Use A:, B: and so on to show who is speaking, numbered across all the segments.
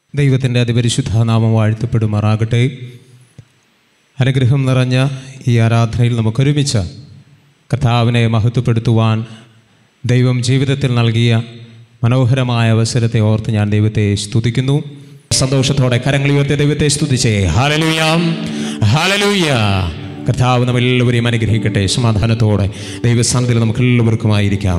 A: ദൈവത്തിൻ്റെ അതിപരിശുദ്ധ നാമം വാഴ്ത്തപ്പെടുമാറാകട്ടെ അനുഗ്രഹം നിറഞ്ഞ ഈ ആരാധനയിൽ നമുക്കൊരുമിച്ച് കർത്താവിനെ മഹത്വപ്പെടുത്തുവാൻ ദൈവം ജീവിതത്തിൽ നൽകിയ മനോഹരമായ അവസരത്തെ ഓർത്ത് ഞാൻ ദൈവത്തെ സ്തുതിക്കുന്നു സന്തോഷത്തോടെ കരങ്ങൾ ഉയർത്തി ദൈവത്തെ സ്തുതിച്ചേ ഹാലലൂയാം ഹാലലൂയ കർത്താവ് നമ്മെല്ലാവരെയും അനുഗ്രഹിക്കട്ടെ സമാധാനത്തോടെ ദൈവസ്ഥാനത്തിൽ നമുക്ക് എല്ലാവർക്കുമായിരിക്കാം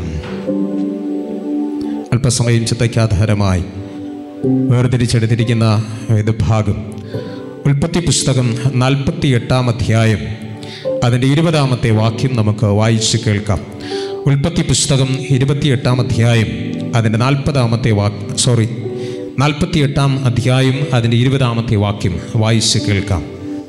A: അല്പസമയം ചിന്തയ്ക്കാധാരമായി വേർതിരിച്ചെടുത്തിരിക്കുന്ന വേദഭാഗം ഉൽപ്പത്തി പുസ്തകം നാൽപ്പത്തി എട്ടാം അധ്യായം അതിൻ്റെ ഇരുപതാമത്തെ വാക്യം നമുക്ക് വായിച്ച് കേൾക്കാം ഉൽപ്പത്തി പുസ്തകം ഇരുപത്തിയെട്ടാം അധ്യായം അതിൻ്റെ നാൽപ്പതാമത്തെ വാക്ക് സോറി നാൽപ്പത്തി എട്ടാം അധ്യായം അതിൻ്റെ ഇരുപതാമത്തെ വാക്യം വായിച്ച് കേൾക്കാം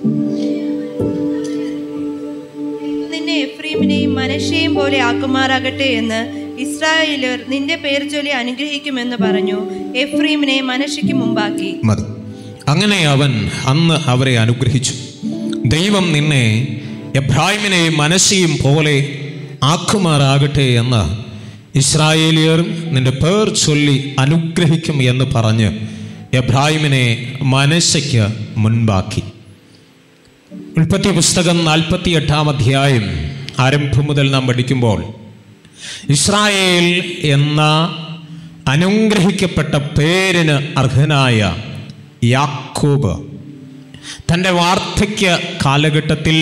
B: നിന്നെ എഫ്രീമിനെയും മനശ്ശയെയും പോലെ ആക്കുമാറാകട്ടെ എന്ന് ഇസ്രായേലർ നിന്റെ പേർ ചൊല്ലി അനുഗ്രഹിക്കുമെന്ന് പറഞ്ഞു എഫ്രീമിനെ മനശ്ശയ്ക്ക് മുമ്പാക്കി
A: മതി അങ്ങനെ അവൻ അന്ന് അവരെ അനുഗ്രഹിച്ചു ദൈവം നിന്നെ എബ്രാഹിമിനെയും മനസ്സിയും പോലെ ആക്കുമാറാകട്ടെ എന്ന് ഇസ്രായേലിയർ നിന്റെ പേർ ചൊല്ലി അനുഗ്രഹിക്കും എന്ന് പറഞ്ഞ് എബ്രാഹിമിനെ മനസ്സയ്ക്ക് മുൻപാക്കി ഉൽപ്പത്തി പുസ്തകം നാൽപ്പത്തി എട്ടാം അധ്യായം ആരംഭം മുതൽ നാം പഠിക്കുമ്പോൾ ഇസ്രായേൽ എന്ന അനുഗ്രഹിക്കപ്പെട്ട പേരിന് അർഹനായ യാക്കോബ് തൻ്റെ വാർദ്ധക്യ കാലഘട്ടത്തിൽ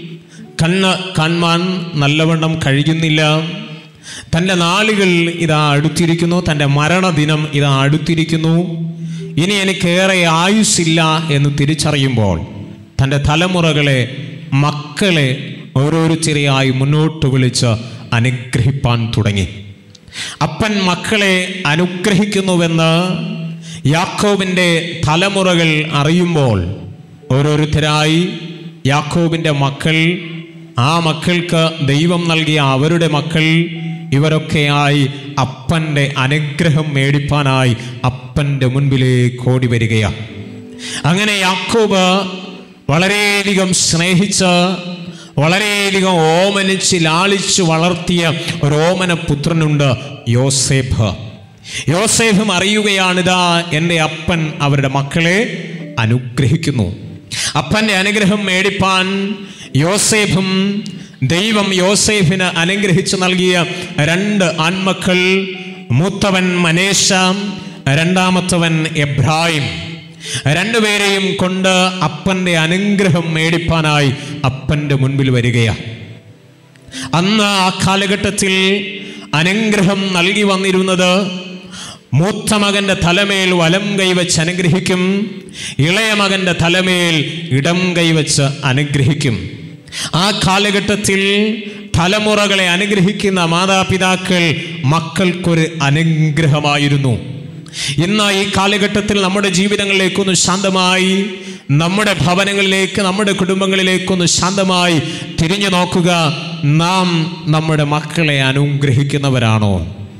A: കണ്ണ് കാണുവാൻ നല്ലവണ്ണം കഴിയുന്നില്ല തൻ്റെ നാളുകൾ ഇതാ അടുത്തിരിക്കുന്നു തൻ്റെ മരണദിനം ഇതാ അടുത്തിരിക്കുന്നു ഇനി എനിക്കേറെ ആയുസ്സില്ല എന്ന് തിരിച്ചറിയുമ്പോൾ തൻ്റെ തലമുറകളെ മക്കളെ ഓരോരുത്തരെയായി മുന്നോട്ട് വിളിച്ച് അനുഗ്രഹിപ്പാൻ തുടങ്ങി അപ്പൻ മക്കളെ അനുഗ്രഹിക്കുന്നുവെന്ന് യാക്കോബിൻ്റെ തലമുറകൾ അറിയുമ്പോൾ ഓരോരുത്തരായി യാക്കോബിൻ്റെ മക്കൾ ആ മക്കൾക്ക് ദൈവം നൽകിയ അവരുടെ മക്കൾ ഇവരൊക്കെയായി അപ്പൻ്റെ അനുഗ്രഹം മേടിപ്പാനായി അപ്പൻ്റെ മുൻപിലേക്ക് ഓടി വരികയാണ് അങ്ങനെ യാക്കോബ് വളരെയധികം സ്നേഹിച്ച് വളരെയധികം ഓമനിച്ച് ലാളിച്ച് വളർത്തിയ ഒരു ഓമന പുത്രനുണ്ട് യോസേഫ് യോസേഫും അറിയുകയാണിതാ എൻ്റെ അപ്പൻ അവരുടെ മക്കളെ അനുഗ്രഹിക്കുന്നു അപ്പൻ്റെ അനുഗ്രഹം മേടിപ്പാൻ യോസേഫും ദൈവം യോസേഫിന് അനുഗ്രഹിച്ചു നൽകിയ രണ്ട് ആൺമക്കൾ മൂത്തവൻ മനേഷ രണ്ടാമത്തവൻ എബ്രാഹിം രണ്ടുപേരെയും കൊണ്ട് അപ്പൻ്റെ അനുഗ്രഹം മേടിപ്പാനായി അപ്പൻ്റെ മുൻപിൽ വരികയാണ് അന്ന് ആ കാലഘട്ടത്തിൽ അനുഗ്രഹം നൽകി വന്നിരുന്നത് മൂത്ത മകന്റെ തലമേൽ വലം കൈവച്ച് അനുഗ്രഹിക്കും ഇളയ മകന്റെ തലമേൽ ഇടം കൈവച്ച് അനുഗ്രഹിക്കും ആ കാലഘട്ടത്തിൽ തലമുറകളെ അനുഗ്രഹിക്കുന്ന മാതാപിതാക്കൾ മക്കൾക്കൊരു അനുഗ്രഹമായിരുന്നു ഇന്ന് ഈ കാലഘട്ടത്തിൽ നമ്മുടെ ജീവിതങ്ങളിലേക്കൊന്ന് ശാന്തമായി നമ്മുടെ ഭവനങ്ങളിലേക്ക് നമ്മുടെ കുടുംബങ്ങളിലേക്കൊന്ന് ശാന്തമായി തിരിഞ്ഞു നോക്കുക നാം നമ്മുടെ മക്കളെ അനുഗ്രഹിക്കുന്നവരാണോ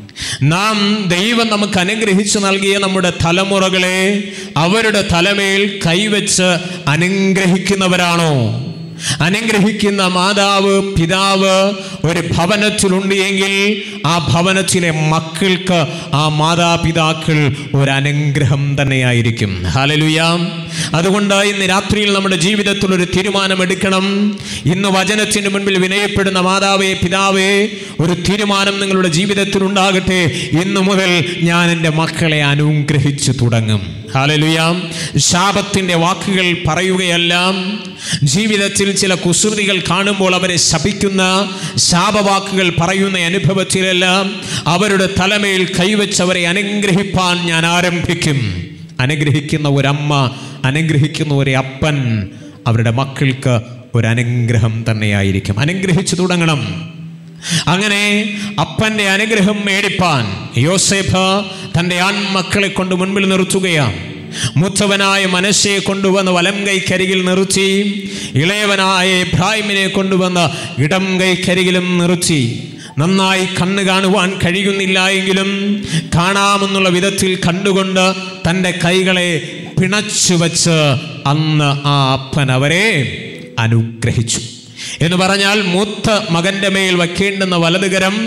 A: നാം ദൈവം നമുക്ക് അനുഗ്രഹിച്ചു നൽകിയ നമ്മുടെ തലമുറകളെ അവരുടെ തലമേൽ കൈവച്ച് അനുഗ്രഹിക്കുന്നവരാണോ അനുഗ്രഹിക്കുന്ന മാതാവ് പിതാവ് ഒരു ഭവനത്തിലുണ്ട് എങ്കിൽ ആ ഭവനത്തിലെ മക്കൾക്ക് ആ മാതാപിതാക്കൾ ഒരു അനുഗ്രഹം തന്നെയായിരിക്കും ഹലലുയാം അതുകൊണ്ട് ഇന്ന് രാത്രിയിൽ നമ്മുടെ ജീവിതത്തിൽ ഒരു തീരുമാനമെടുക്കണം ഇന്ന് വചനത്തിന് മുൻപിൽ വിനയപ്പെടുന്ന മാതാവേ പിതാവേ ഒരു തീരുമാനം നിങ്ങളുടെ ജീവിതത്തിൽ ഉണ്ടാകട്ടെ ഇന്നു മുതൽ ഞാൻ എൻ്റെ മക്കളെ അനുഗ്രഹിച്ചു തുടങ്ങും ഹാലലുയാം ശാപത്തിൻ്റെ വാക്കുകൾ പറയുകയല്ല ജീവിതത്തിൽ ചില കുസൃതികൾ കാണുമ്പോൾ അവരെ ശപിക്കുന്ന ശാപവാക്കുകൾ പറയുന്ന അനുഭവത്തിലെല്ലാം അവരുടെ തലമേൽ കൈവച്ചവരെ അനുഗ്രഹിപ്പാൻ ഞാൻ ആരംഭിക്കും അനുഗ്രഹിക്കുന്ന ഒരമ്മ അനുഗ്രഹിക്കുന്ന ഒരു അപ്പൻ അവരുടെ മക്കൾക്ക് ഒരു അനുഗ്രഹം തന്നെയായിരിക്കും അനുഗ്രഹിച്ചു തുടങ്ങണം അങ്ങനെ അപ്പന്റെ അനുഗ്രഹം മേടിപ്പാൻ യോസേഫ് തൻ്റെ ആൺമക്കളെ കൊണ്ട് മുൻപിൽ നിർത്തുകയാണ് മൂത്തവനായ മനസ്സയെ കൊണ്ടുവന്ന് വലം കൈക്കരികിൽ നിർത്തി ഇളയവനായ ഇബ്രാഹിമിനെ കൊണ്ടുവന്ന് ഇടം കൈക്കരികിലും നിർത്തി നന്നായി കണ്ണ് കാണുവാൻ കഴിയുന്നില്ല എങ്കിലും കാണാമെന്നുള്ള വിധത്തിൽ കണ്ടുകൊണ്ട് തൻ്റെ കൈകളെ പിണച്ചു വച്ച് അന്ന് ആ അപ്പൻ അവരെ അനുഗ്രഹിച്ചു എന്ന് പറഞ്ഞാൽ മൂത്ത മകന്റെ മേൽ വയ്ക്കേണ്ടുന്ന വലതുകരം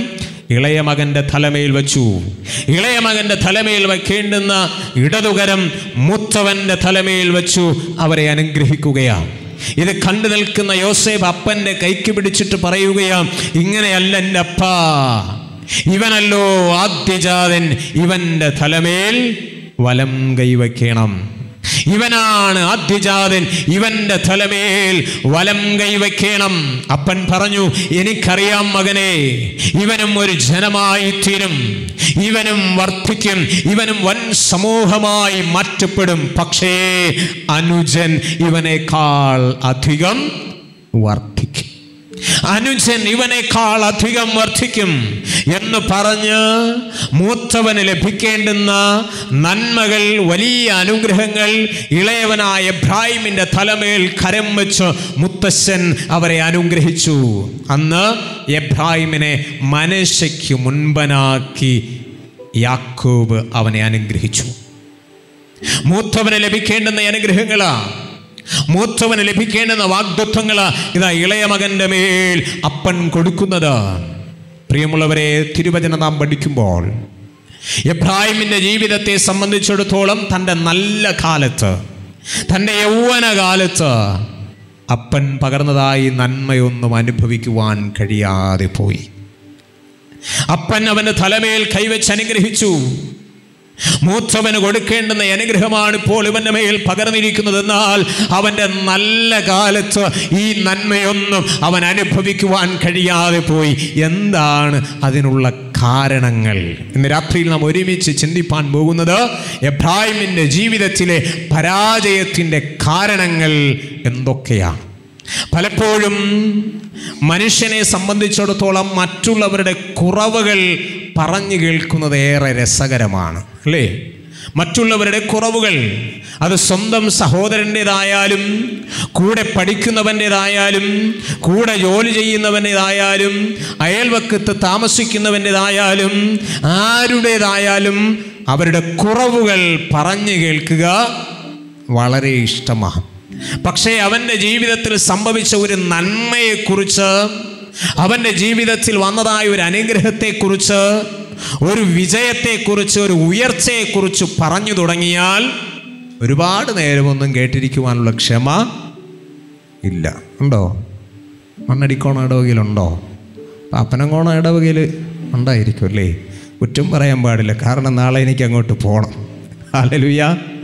A: ഇളയ മകന്റെ തലമേൽ വെച്ചു ഇളയ മകന്റെ തലമേൽ വയ്ക്കേണ്ടുന്ന ഇടതുകരം മൂത്തവന്റെ തലമേൽ വെച്ചു അവരെ അനുഗ്രഹിക്കുകയാണ് ഇത് കണ്ടു നിൽക്കുന്ന യോസേഫ് അപ്പന്റെ കൈക്ക് പിടിച്ചിട്ട് പറയുകയാം ഇങ്ങനെയല്ല എൻ്റെ അപ്പ ഇവനല്ലോ ആദ്യജാതൻ ഇവന്റെ തലമേൽ വലം കൈവയ്ക്കണം ഇവനാണ് ആദ്യജാതൻ ഇവന്റെ തലമേൽ വലം കൈവയ്ക്കണം അപ്പൻ പറഞ്ഞു എനിക്കറിയാം മകനെ ഇവനും ഒരു ജനമായി തീരും ഇവനും വർദ്ധിക്കും ഇവനും വൻ സമൂഹമായി മാറ്റപ്പെടും പക്ഷേ അനുജൻ ഇവനേക്കാൾ അധികം വർദ്ധിക്കും അനുജൻ ഇവനേക്കാൾ അധികം വർദ്ധിക്കും എന്ന് പറഞ്ഞ് മൂത്തവന് ലഭിക്കേണ്ടുന്ന നന്മകൾ വലിയ അനുഗ്രഹങ്ങൾ ഇളയവനായ എബ്രാഹിമിന്റെ തലമേൽ കരം വെച്ച് മുത്തശ്ശൻ അവരെ അനുഗ്രഹിച്ചു അന്ന് എബ്രാഹിമിനെ മനശയ്ക്ക് മുൻപനാക്കി യാക്കോബ് അവനെ അനുഗ്രഹിച്ചു മൂത്തവന് ലഭിക്കേണ്ടുന്ന അനുഗ്രഹങ്ങളാ മൂത്തവന് ലഭിക്കേണ്ടുന്ന വാഗ്ദത്വങ്ങളാ ഇതാ ഇളയ മകന്റെ മേൽ അപ്പൻ കൊടുക്കുന്നത് പ്രിയമുള്ളവരെ തിരുവചനം നാം പഠിക്കുമ്പോൾ എബ്രാഹിമിന്റെ ജീവിതത്തെ സംബന്ധിച്ചിടത്തോളം തൻ്റെ നല്ല കാലത്ത് തൻ്റെ യൗവന കാലത്ത് അപ്പൻ പകർന്നതായി നന്മയൊന്നും അനുഭവിക്കുവാൻ കഴിയാതെ പോയി അപ്പൻ അവന്റെ തലമേൽ കൈവച്ച് അനുഗ്രഹിച്ചു മൂത്തവന് കൊടുക്കേണ്ടുന്ന അനുഗ്രഹമാണ് ഇപ്പോൾ ഇവന്റെ മേൽ പകർന്നിരിക്കുന്നത് എന്നാൽ അവന്റെ നല്ല കാലത്ത് ഈ നന്മയൊന്നും അവൻ അനുഭവിക്കുവാൻ കഴിയാതെ പോയി എന്താണ് അതിനുള്ള കാരണങ്ങൾ ഇന്ന് രാത്രിയിൽ നാം ഒരുമിച്ച് ചിന്തിപ്പാൻ പോകുന്നത് എബ്രാഹിമിൻ്റെ ജീവിതത്തിലെ പരാജയത്തിൻ്റെ കാരണങ്ങൾ എന്തൊക്കെയാണ് പലപ്പോഴും മനുഷ്യനെ സംബന്ധിച്ചിടത്തോളം മറ്റുള്ളവരുടെ കുറവുകൾ പറഞ്ഞു കേൾക്കുന്നത് ഏറെ രസകരമാണ് അല്ലേ മറ്റുള്ളവരുടെ കുറവുകൾ അത് സ്വന്തം സഹോദരൻ്റെതായാലും കൂടെ പഠിക്കുന്നവൻ്റെതായാലും കൂടെ ജോലി ചെയ്യുന്നവൻ്റെതായാലും അയൽവക്കത്ത് താമസിക്കുന്നവൻ്റെതായാലും ആരുടേതായാലും അവരുടെ കുറവുകൾ പറഞ്ഞു കേൾക്കുക വളരെ ഇഷ്ടമാണ് പക്ഷേ അവൻ്റെ ജീവിതത്തിൽ സംഭവിച്ച ഒരു നന്മയെക്കുറിച്ച് അവൻ്റെ ജീവിതത്തിൽ വന്നതായ ഒരു അനുഗ്രഹത്തെക്കുറിച്ച് ഒരു വിജയത്തെക്കുറിച്ച് ഒരു ഉയർച്ചയെക്കുറിച്ച് പറഞ്ഞു തുടങ്ങിയാൽ ഒരുപാട് നേരമൊന്നും കേട്ടിരിക്കുവാനുള്ള ക്ഷമ ഇല്ല ഉണ്ടോ മണ്ണടിക്കോണ ഇടവകയിലുണ്ടോ പാപ്പനങ്കോണ ഇടവകയിൽ ഉണ്ടായിരിക്കും അല്ലേ കുറ്റം പറയാൻ പാടില്ല കാരണം നാളെ എനിക്ക് അങ്ങോട്ട് പോകണം അലലുയ്യ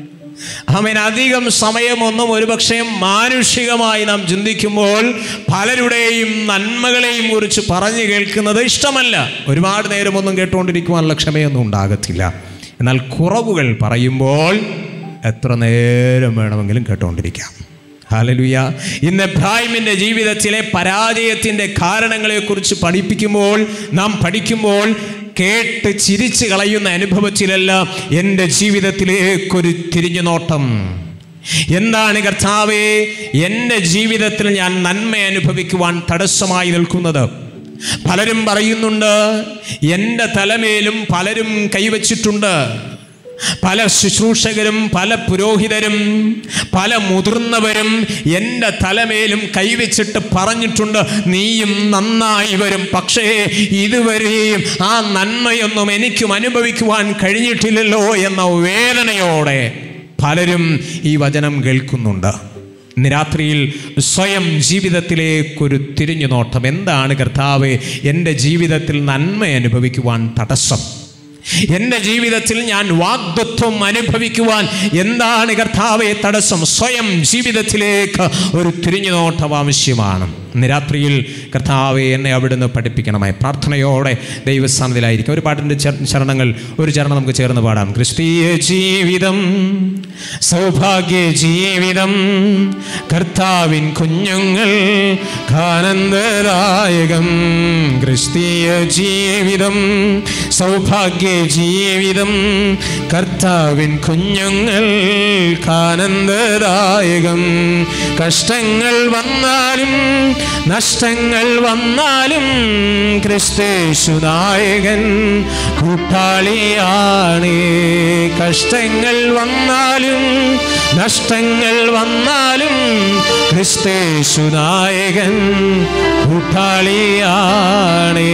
A: ആമേൻ അധികം സമയമൊന്നും ഒരുപക്ഷെ മാനുഷികമായി നാം ചിന്തിക്കുമ്പോൾ പലരുടെയും നന്മകളെയും കുറിച്ച് പറഞ്ഞു കേൾക്കുന്നത് ഇഷ്ടമല്ല ഒരുപാട് നേരമൊന്നും കേട്ടുകൊണ്ടിരിക്കുവാനുള്ള ക്ഷമയൊന്നും ഉണ്ടാകത്തില്ല എന്നാൽ കുറവുകൾ പറയുമ്പോൾ എത്ര നേരം വേണമെങ്കിലും കേട്ടുകൊണ്ടിരിക്കാം ഹാലലുയ ഇന്ന് എബ്രാഹിമിൻ്റെ ജീവിതത്തിലെ പരാജയത്തിൻ്റെ കാരണങ്ങളെക്കുറിച്ച് പഠിപ്പിക്കുമ്പോൾ നാം പഠിക്കുമ്പോൾ കേട്ട് ചിരിച്ചു കളയുന്ന അനുഭവത്തിലല്ല എൻ്റെ ജീവിതത്തിലേക്കൊരു തിരിഞ്ഞു നോട്ടം എന്താണ് കർത്താവേ എൻ്റെ ജീവിതത്തിൽ ഞാൻ നന്മ അനുഭവിക്കുവാൻ തടസ്സമായി നിൽക്കുന്നത് പലരും പറയുന്നുണ്ട് എൻ്റെ തലമേലും പലരും കൈവച്ചിട്ടുണ്ട് പല ശുശ്രൂഷകരും പല പുരോഹിതരും പല മുതിർന്നവരും എൻ്റെ തലമേലും കൈവച്ചിട്ട് പറഞ്ഞിട്ടുണ്ട് നീയും നന്നായി വരും പക്ഷേ ഇതുവരെയും ആ നന്മയൊന്നും എനിക്കും അനുഭവിക്കുവാൻ കഴിഞ്ഞിട്ടില്ലല്ലോ എന്ന വേദനയോടെ പലരും ഈ വചനം കേൾക്കുന്നുണ്ട് ഇന്ന് രാത്രിയിൽ സ്വയം ജീവിതത്തിലേക്കൊരു തിരിഞ്ഞു നോട്ടം എന്താണ് കർത്താവ് എൻ്റെ ജീവിതത്തിൽ നന്മ അനുഭവിക്കുവാൻ തടസ്സം എൻ്റെ ജീവിതത്തിൽ ഞാൻ വാഗ്ദത്വം അനുഭവിക്കുവാൻ എന്താണ് കർത്താവെ തടസ്സം സ്വയം ജീവിതത്തിലേക്ക് ഒരു തിരിഞ്ഞു നോട്ടം ആവശ്യമാണ് ഇന്ന് രാത്രിയിൽ കർത്താവെ എന്നെ അവിടുന്ന് പഠിപ്പിക്കണമായി പ്രാർത്ഥനയോടെ ദൈവസ്ഥാനത്തിലായിരിക്കും ഒരു പാട്ടിൻ്റെ ചരണങ്ങൾ ഒരു ചരണം നമുക്ക് ചേർന്ന് പാടാം ക്രിസ്തീയ ജീവിതം സൗഭാഗ്യ ജീവിതം കർത്താവിൻ കുഞ്ഞുങ്ങൾ ആനന്ദദായകം ക്രിസ്തീയ ജീവിതം സൗഭാഗ്യ ജീവിതം കർത്താവിൻ കുഞ്ഞുങ്ങൾ ആനന്ദദായകം കഷ്ടങ്ങൾ വന്നാലും നഷ്ടങ്ങൾ വന്നാലും ക്രിസ്തേശു നായകൻ കൂട്ടാളിയാണ് കഷ്ടങ്ങൾ വന്നാലും നഷ്ടങ്ങൾ വന്നാലും ക്രിസ്തേശു നായകൻ കൂട്ടാളിയാണ്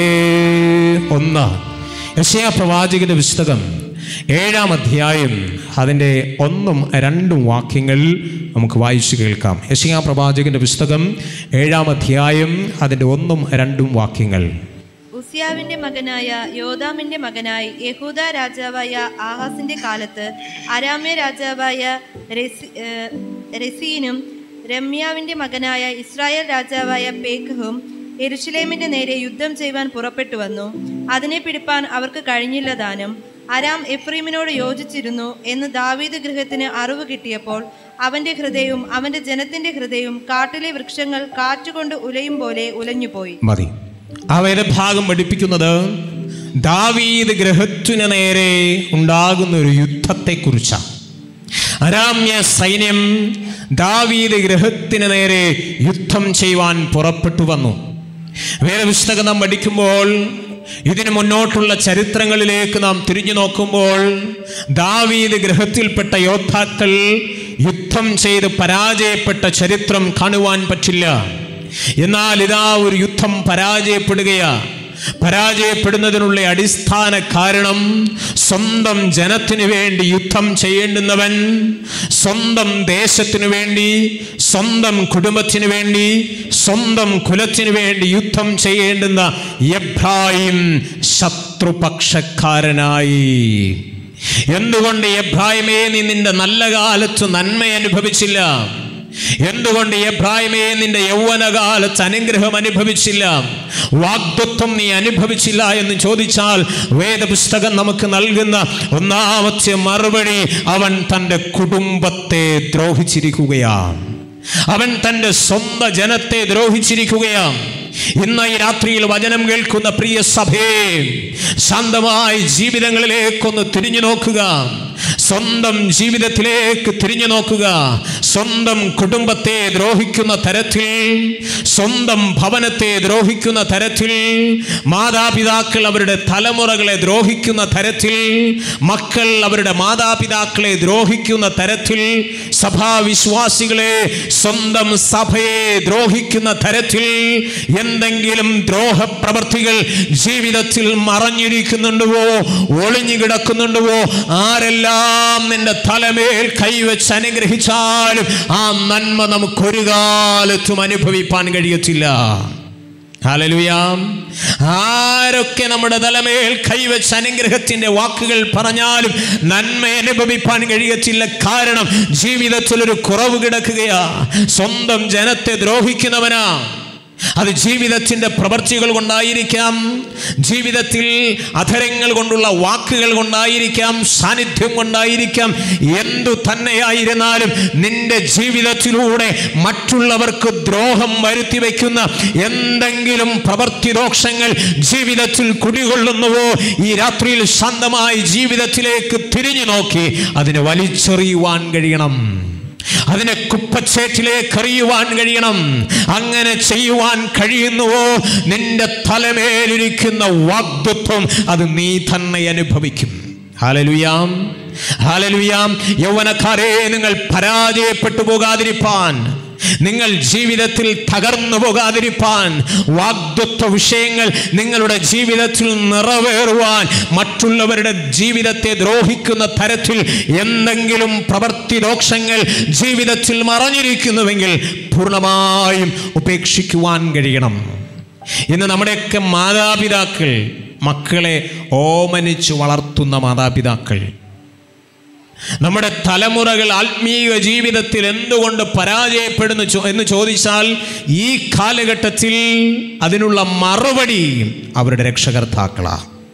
A: ഒന്ന് യശയാ പ്രവാചകന്റെ പുസ്തകം ഏഴാം അധ്യായം അതിൻ്റെ ഒന്നും രണ്ടും വാക്യങ്ങൾ നമുക്ക് വായിച്ചു കേൾക്കാം യശയാ പ്രവാചകന്റെ പുസ്തകം ഏഴാം അധ്യായം അതിൻ്റെ ഒന്നും രണ്ടും വാക്യങ്ങൾ
B: ഉസിയാവിന്റെ മകനായ യോദാമിന്റെ മകനായി യഹൂദ രാജാവായ ആഹാസിന്റെ കാലത്ത് അരാമ്യ രാജാവായ രസി- ഏർ രസീനും രമ്യാവിന്റെ മകനായ ഇസ്രായേൽ രാജാവായ പേഖും എരുഷലേമിന്റെ നേരെ യുദ്ധം ചെയ്യുവാൻ പുറപ്പെട്ടു വന്നു അതിനെ പിടിപ്പാൻ അവർക്ക് കഴിഞ്ഞില്ല ദാനം അരാം എഫ്രീമിനോട് യോജിച്ചിരുന്നു എന്ന് ദാവീദ് ഗൃഹത്തിന് അറിവ് കിട്ടിയപ്പോൾ അവന്റെ ഹൃദയവും അവന്റെ ജനത്തിന്റെ ഹൃദയവും കാട്ടിലെ വൃക്ഷങ്ങൾ കാറ്റുകൊണ്ട് ഉലയും പോലെ ഉലഞ്ഞുപോയി
A: മതി ആ വേദഭാഗം പഠിപ്പിക്കുന്നത് ദാവീദ് ഗ്രഹത്തിനു നേരെ ഉണ്ടാകുന്ന ഒരു യുദ്ധത്തെക്കുറിച്ചാണ് അരാമ്യ സൈന്യം ദാവീദ് ഗ്രഹത്തിന് നേരെ യുദ്ധം ചെയ്യുവാൻ പുറപ്പെട്ടു വന്നു വേദപുസ്തകം നാം പഠിക്കുമ്പോൾ ഇതിന് മുന്നോട്ടുള്ള ചരിത്രങ്ങളിലേക്ക് നാം തിരിഞ്ഞു നോക്കുമ്പോൾ ദാവീദ് ഗ്രഹത്തിൽപ്പെട്ട യോദ്ധാക്കൾ യുദ്ധം ചെയ്ത് പരാജയപ്പെട്ട ചരിത്രം കാണുവാൻ പറ്റില്ല എന്നാൽ ഇതാ ഒരു യുദ്ധം പരാജയപ്പെടുകയാ പരാജയപ്പെടുന്നതിനുള്ള അടിസ്ഥാന കാരണം സ്വന്തം ജനത്തിനു വേണ്ടി യുദ്ധം ചെയ്യേണ്ടുന്നവൻ സ്വന്തം ദേശത്തിനു വേണ്ടി സ്വന്തം കുടുംബത്തിനു വേണ്ടി സ്വന്തം കുലത്തിനു വേണ്ടി യുദ്ധം ചെയ്യേണ്ടുന്ന എബ്രാഹിം ശത്രുപക്ഷക്കാരനായി എന്തുകൊണ്ട് എബ്രാഹിമേ നീ നിന്റെ നല്ല കാലത്ത് നന്മ അനുഭവിച്ചില്ല എന്തുകൊണ്ട് എബ്രാഹിമേ നിന്റെ യൗവനകാലത്ത് അനുഗ്രഹം അനുഭവിച്ചില്ല വാഗ്ദത്വം നീ അനുഭവിച്ചില്ല എന്ന് ചോദിച്ചാൽ വേദപുസ്തകം നമുക്ക് നൽകുന്ന ഒന്നാമത്തെ മറുപടി അവൻ തൻ്റെ കുടുംബത്തെ ദ്രോഹിച്ചിരിക്കുകയാണ് അവൻ തൻ്റെ സ്വന്തം ജനത്തെ ദ്രോഹിച്ചിരിക്കുകയാണ് ഇന്ന് ഈ രാത്രിയിൽ വചനം കേൾക്കുന്ന പ്രിയ സഭയെ ശാന്തമായി ജീവിതങ്ങളിലേക്കൊന്ന് തിരിഞ്ഞു നോക്കുക സ്വന്തം ജീവിതത്തിലേക്ക് തിരിഞ്ഞു നോക്കുക സ്വന്തം കുടുംബത്തെ ദ്രോഹിക്കുന്ന തരത്തിൽ സ്വന്തം ഭവനത്തെ ദ്രോഹിക്കുന്ന തരത്തിൽ മാതാപിതാക്കൾ അവരുടെ തലമുറകളെ ദ്രോഹിക്കുന്ന തരത്തിൽ മക്കൾ അവരുടെ മാതാപിതാക്കളെ ദ്രോഹിക്കുന്ന തരത്തിൽ സഭാവിശ്വാസികളെ സ്വന്തം സഭയെ ദ്രോഹിക്കുന്ന തരത്തിൽ എന്തെങ്കിലും ദ്രോഹപ്രവർത്തികൾ ജീവിതത്തിൽ മറഞ്ഞിരിക്കുന്നുണ്ടോ ഒളിഞ്ഞു കിടക്കുന്നുണ്ടോ ആരെല്ലാം നിന്റെ തലമേൽ കൈവച്ച് അനുഗ്രഹിച്ചാലും ആ നന്മ നമുക്കൊരു കാലത്തും അനുഭവിപ്പാൻ കഴിയത്തില്ല ഹല്ലേലൂയാം ആരൊക്കെ നമ്മുടെ തലമേൽ കൈവച്ച് അനുഗ്രഹത്തിന്റെ വാക്കുകൾ പറഞ്ഞാലും നന്മ അനുഭവിപ്പാൻ കഴിയത്തില്ല കാരണം ജീവിതത്തിൽ ഒരു കുറവ് കിടക്കുകയാ സ്വന്തം ജനത്തെ ദ്രോഹിക്കുന്നവനാ അത് ജീവിതത്തിൻ്റെ പ്രവർത്തികൾ കൊണ്ടായിരിക്കാം ജീവിതത്തിൽ അധരങ്ങൾ കൊണ്ടുള്ള വാക്കുകൾ കൊണ്ടായിരിക്കാം സാന്നിധ്യം കൊണ്ടായിരിക്കാം എന്തു തന്നെയായിരുന്നാലും നിന്റെ ജീവിതത്തിലൂടെ മറ്റുള്ളവർക്ക് ദ്രോഹം വരുത്തി വയ്ക്കുന്ന എന്തെങ്കിലും പ്രവർത്തി ദോഷങ്ങൾ ജീവിതത്തിൽ കുടികൊള്ളുന്നുവോ ഈ രാത്രിയിൽ ശാന്തമായി ജീവിതത്തിലേക്ക് തിരിഞ്ഞു നോക്കി അതിനെ വലിച്ചെറിയുവാൻ കഴിയണം അതിനെ കുപ്പച്ചേറ്റിലേക്ക് എറിയുവാൻ കഴിയണം അങ്ങനെ ചെയ്യുവാൻ കഴിയുന്നുവോ നിന്റെ തലമേലിരിക്കുന്ന വാഗ്ദത്വം അത് നീ തന്നെ അനുഭവിക്കും ഹാലലുയാം ഹാലലുയാം യൗവനക്കാരെ നിങ്ങൾ പരാജയപ്പെട്ടു പോകാതിരിപ്പാൻ നിങ്ങൾ ജീവിതത്തിൽ തകർന്നു പോകാതിരിപ്പാൻ വാഗ്ദത്വ വിഷയങ്ങൾ നിങ്ങളുടെ ജീവിതത്തിൽ നിറവേറുവാൻ മറ്റുള്ളവരുടെ ജീവിതത്തെ ദ്രോഹിക്കുന്ന തരത്തിൽ എന്തെങ്കിലും പ്രവൃത്തി ദോഷങ്ങൾ ജീവിതത്തിൽ മറഞ്ഞിരിക്കുന്നുവെങ്കിൽ പൂർണ്ണമായും ഉപേക്ഷിക്കുവാൻ കഴിയണം ഇന്ന് നമ്മുടെയൊക്കെ മാതാപിതാക്കൾ മക്കളെ ഓമനിച്ച് വളർത്തുന്ന മാതാപിതാക്കൾ നമ്മുടെ തലമുറകൾ ആത്മീയ ജീവിതത്തിൽ എന്തുകൊണ്ട് പരാജയപ്പെടുന്നു ചോ- എന്ന് ചോദിച്ചാൽ ഈ കാലഘട്ടത്തിൽ അതിനുള്ള മറുപടി അവരുടെ രക്ഷകർത്താക്കളാ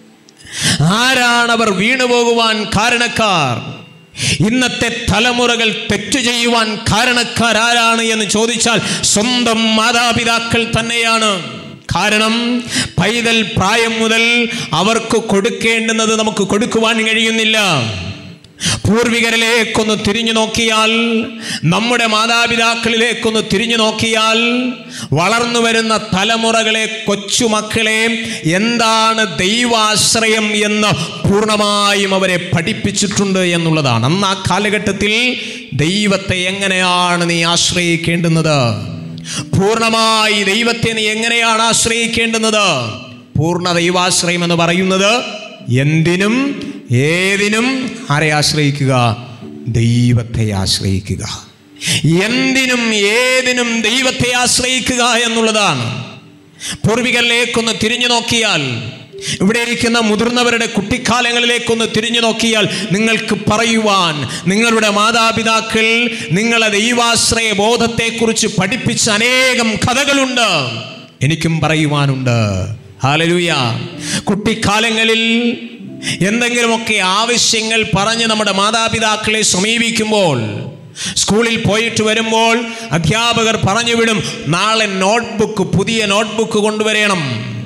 A: ആരാണവർ വീണുപോകുവാൻ കാരണക്കാർ ഇന്നത്തെ തലമുറകൾ തെറ്റു ചെയ്യുവാൻ കാരണക്കാരാരാണ് എന്ന് ചോദിച്ചാൽ സ്വന്തം മാതാപിതാക്കൾ തന്നെയാണ് കാരണം പൈതൽ പ്രായം മുതൽ അവർക്ക് കൊടുക്കേണ്ടുന്നത് നമുക്ക് കൊടുക്കുവാൻ കഴിയുന്നില്ല പൂർവികരിലേക്കൊന്ന് തിരിഞ്ഞു നോക്കിയാൽ നമ്മുടെ മാതാപിതാക്കളിലേക്കൊന്ന് തിരിഞ്ഞു നോക്കിയാൽ വളർന്നു വരുന്ന തലമുറകളെ കൊച്ചുമക്കളെ എന്താണ് ദൈവാശ്രയം എന്ന് പൂർണ്ണമായും അവരെ പഠിപ്പിച്ചിട്ടുണ്ട് എന്നുള്ളതാണ് അന്ന് ആ കാലഘട്ടത്തിൽ ദൈവത്തെ എങ്ങനെയാണ് നീ ആശ്രയിക്കേണ്ടുന്നത് പൂർണ്ണമായി ദൈവത്തെ നീ എങ്ങനെയാണ് ആശ്രയിക്കേണ്ടുന്നത് പൂർണ്ണ ദൈവാശ്രയം എന്ന് പറയുന്നത് എന്തിനും ഏതിനും ആരെ ആശ്രയിക്കുക ദൈവത്തെ ആശ്രയിക്കുക എന്തിനും ഏതിനും ദൈവത്തെ ആശ്രയിക്കുക എന്നുള്ളതാണ് പൂർവികരിലേക്കൊന്ന് തിരിഞ്ഞു നോക്കിയാൽ ഇവിടെ ഇരിക്കുന്ന മുതിർന്നവരുടെ കുട്ടിക്കാലങ്ങളിലേക്കൊന്ന് തിരിഞ്ഞു നോക്കിയാൽ നിങ്ങൾക്ക് പറയുവാൻ നിങ്ങളുടെ മാതാപിതാക്കൾ നിങ്ങളെ ദൈവാശ്രയ ബോധത്തെക്കുറിച്ച് പഠിപ്പിച്ച അനേകം കഥകളുണ്ട് എനിക്കും പറയുവാനുണ്ട് ഹാലലൂയ കുട്ടിക്കാലങ്ങളിൽ എന്തെങ്കിലുമൊക്കെ ആവശ്യങ്ങൾ പറഞ്ഞ് നമ്മുടെ മാതാപിതാക്കളെ സമീപിക്കുമ്പോൾ സ്കൂളിൽ പോയിട്ട് വരുമ്പോൾ അധ്യാപകർ പറഞ്ഞു വിടും നാളെ നോട്ട്ബുക്ക് പുതിയ നോട്ട്ബുക്ക് കൊണ്ടുവരണം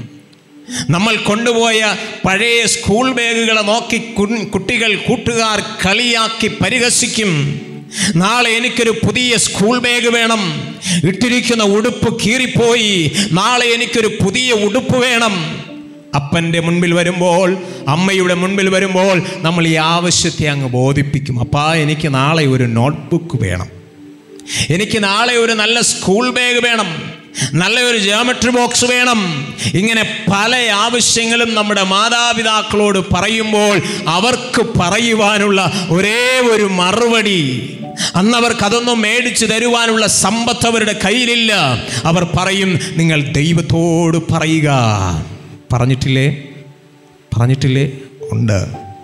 A: നമ്മൾ കൊണ്ടുപോയ പഴയ സ്കൂൾ ബാഗുകളെ നോക്കി കു- കുട്ടികൾ കൂട്ടുകാർ കളിയാക്കി പരിഹസിക്കും നാളെ എനിക്കൊരു പുതിയ സ്കൂൾ ബാഗ് വേണം ഇട്ടിരിക്കുന്ന ഉടുപ്പ് കീറിപ്പോയി നാളെ എനിക്കൊരു പുതിയ ഉടുപ്പ് വേണം അപ്പൻ്റെ മുൻപിൽ വരുമ്പോൾ അമ്മയുടെ മുൻപിൽ വരുമ്പോൾ നമ്മൾ ഈ ആവശ്യത്തെ അങ്ങ് ബോധിപ്പിക്കും അപ്പാ എനിക്ക് നാളെ ഒരു നോട്ട്ബുക്ക് വേണം എനിക്ക് നാളെ ഒരു നല്ല സ്കൂൾ ബാഗ് വേണം നല്ല ഒരു ജോമെട്രി ബോക്സ് വേണം ഇങ്ങനെ പല ആവശ്യങ്ങളും നമ്മുടെ മാതാപിതാക്കളോട് പറയുമ്പോൾ അവർക്ക് പറയുവാനുള്ള ഒരേ ഒരു മറുപടി അന്ന് അവർക്ക് അതൊന്നും മേടിച്ചു തരുവാനുള്ള സമ്പത്ത് അവരുടെ കയ്യിലില്ല അവർ പറയും നിങ്ങൾ ദൈവത്തോട് പറയുക പറഞ്ഞിട്ടില്ലേ പറഞ്ഞിട്ടില്ലേ ഉണ്ട്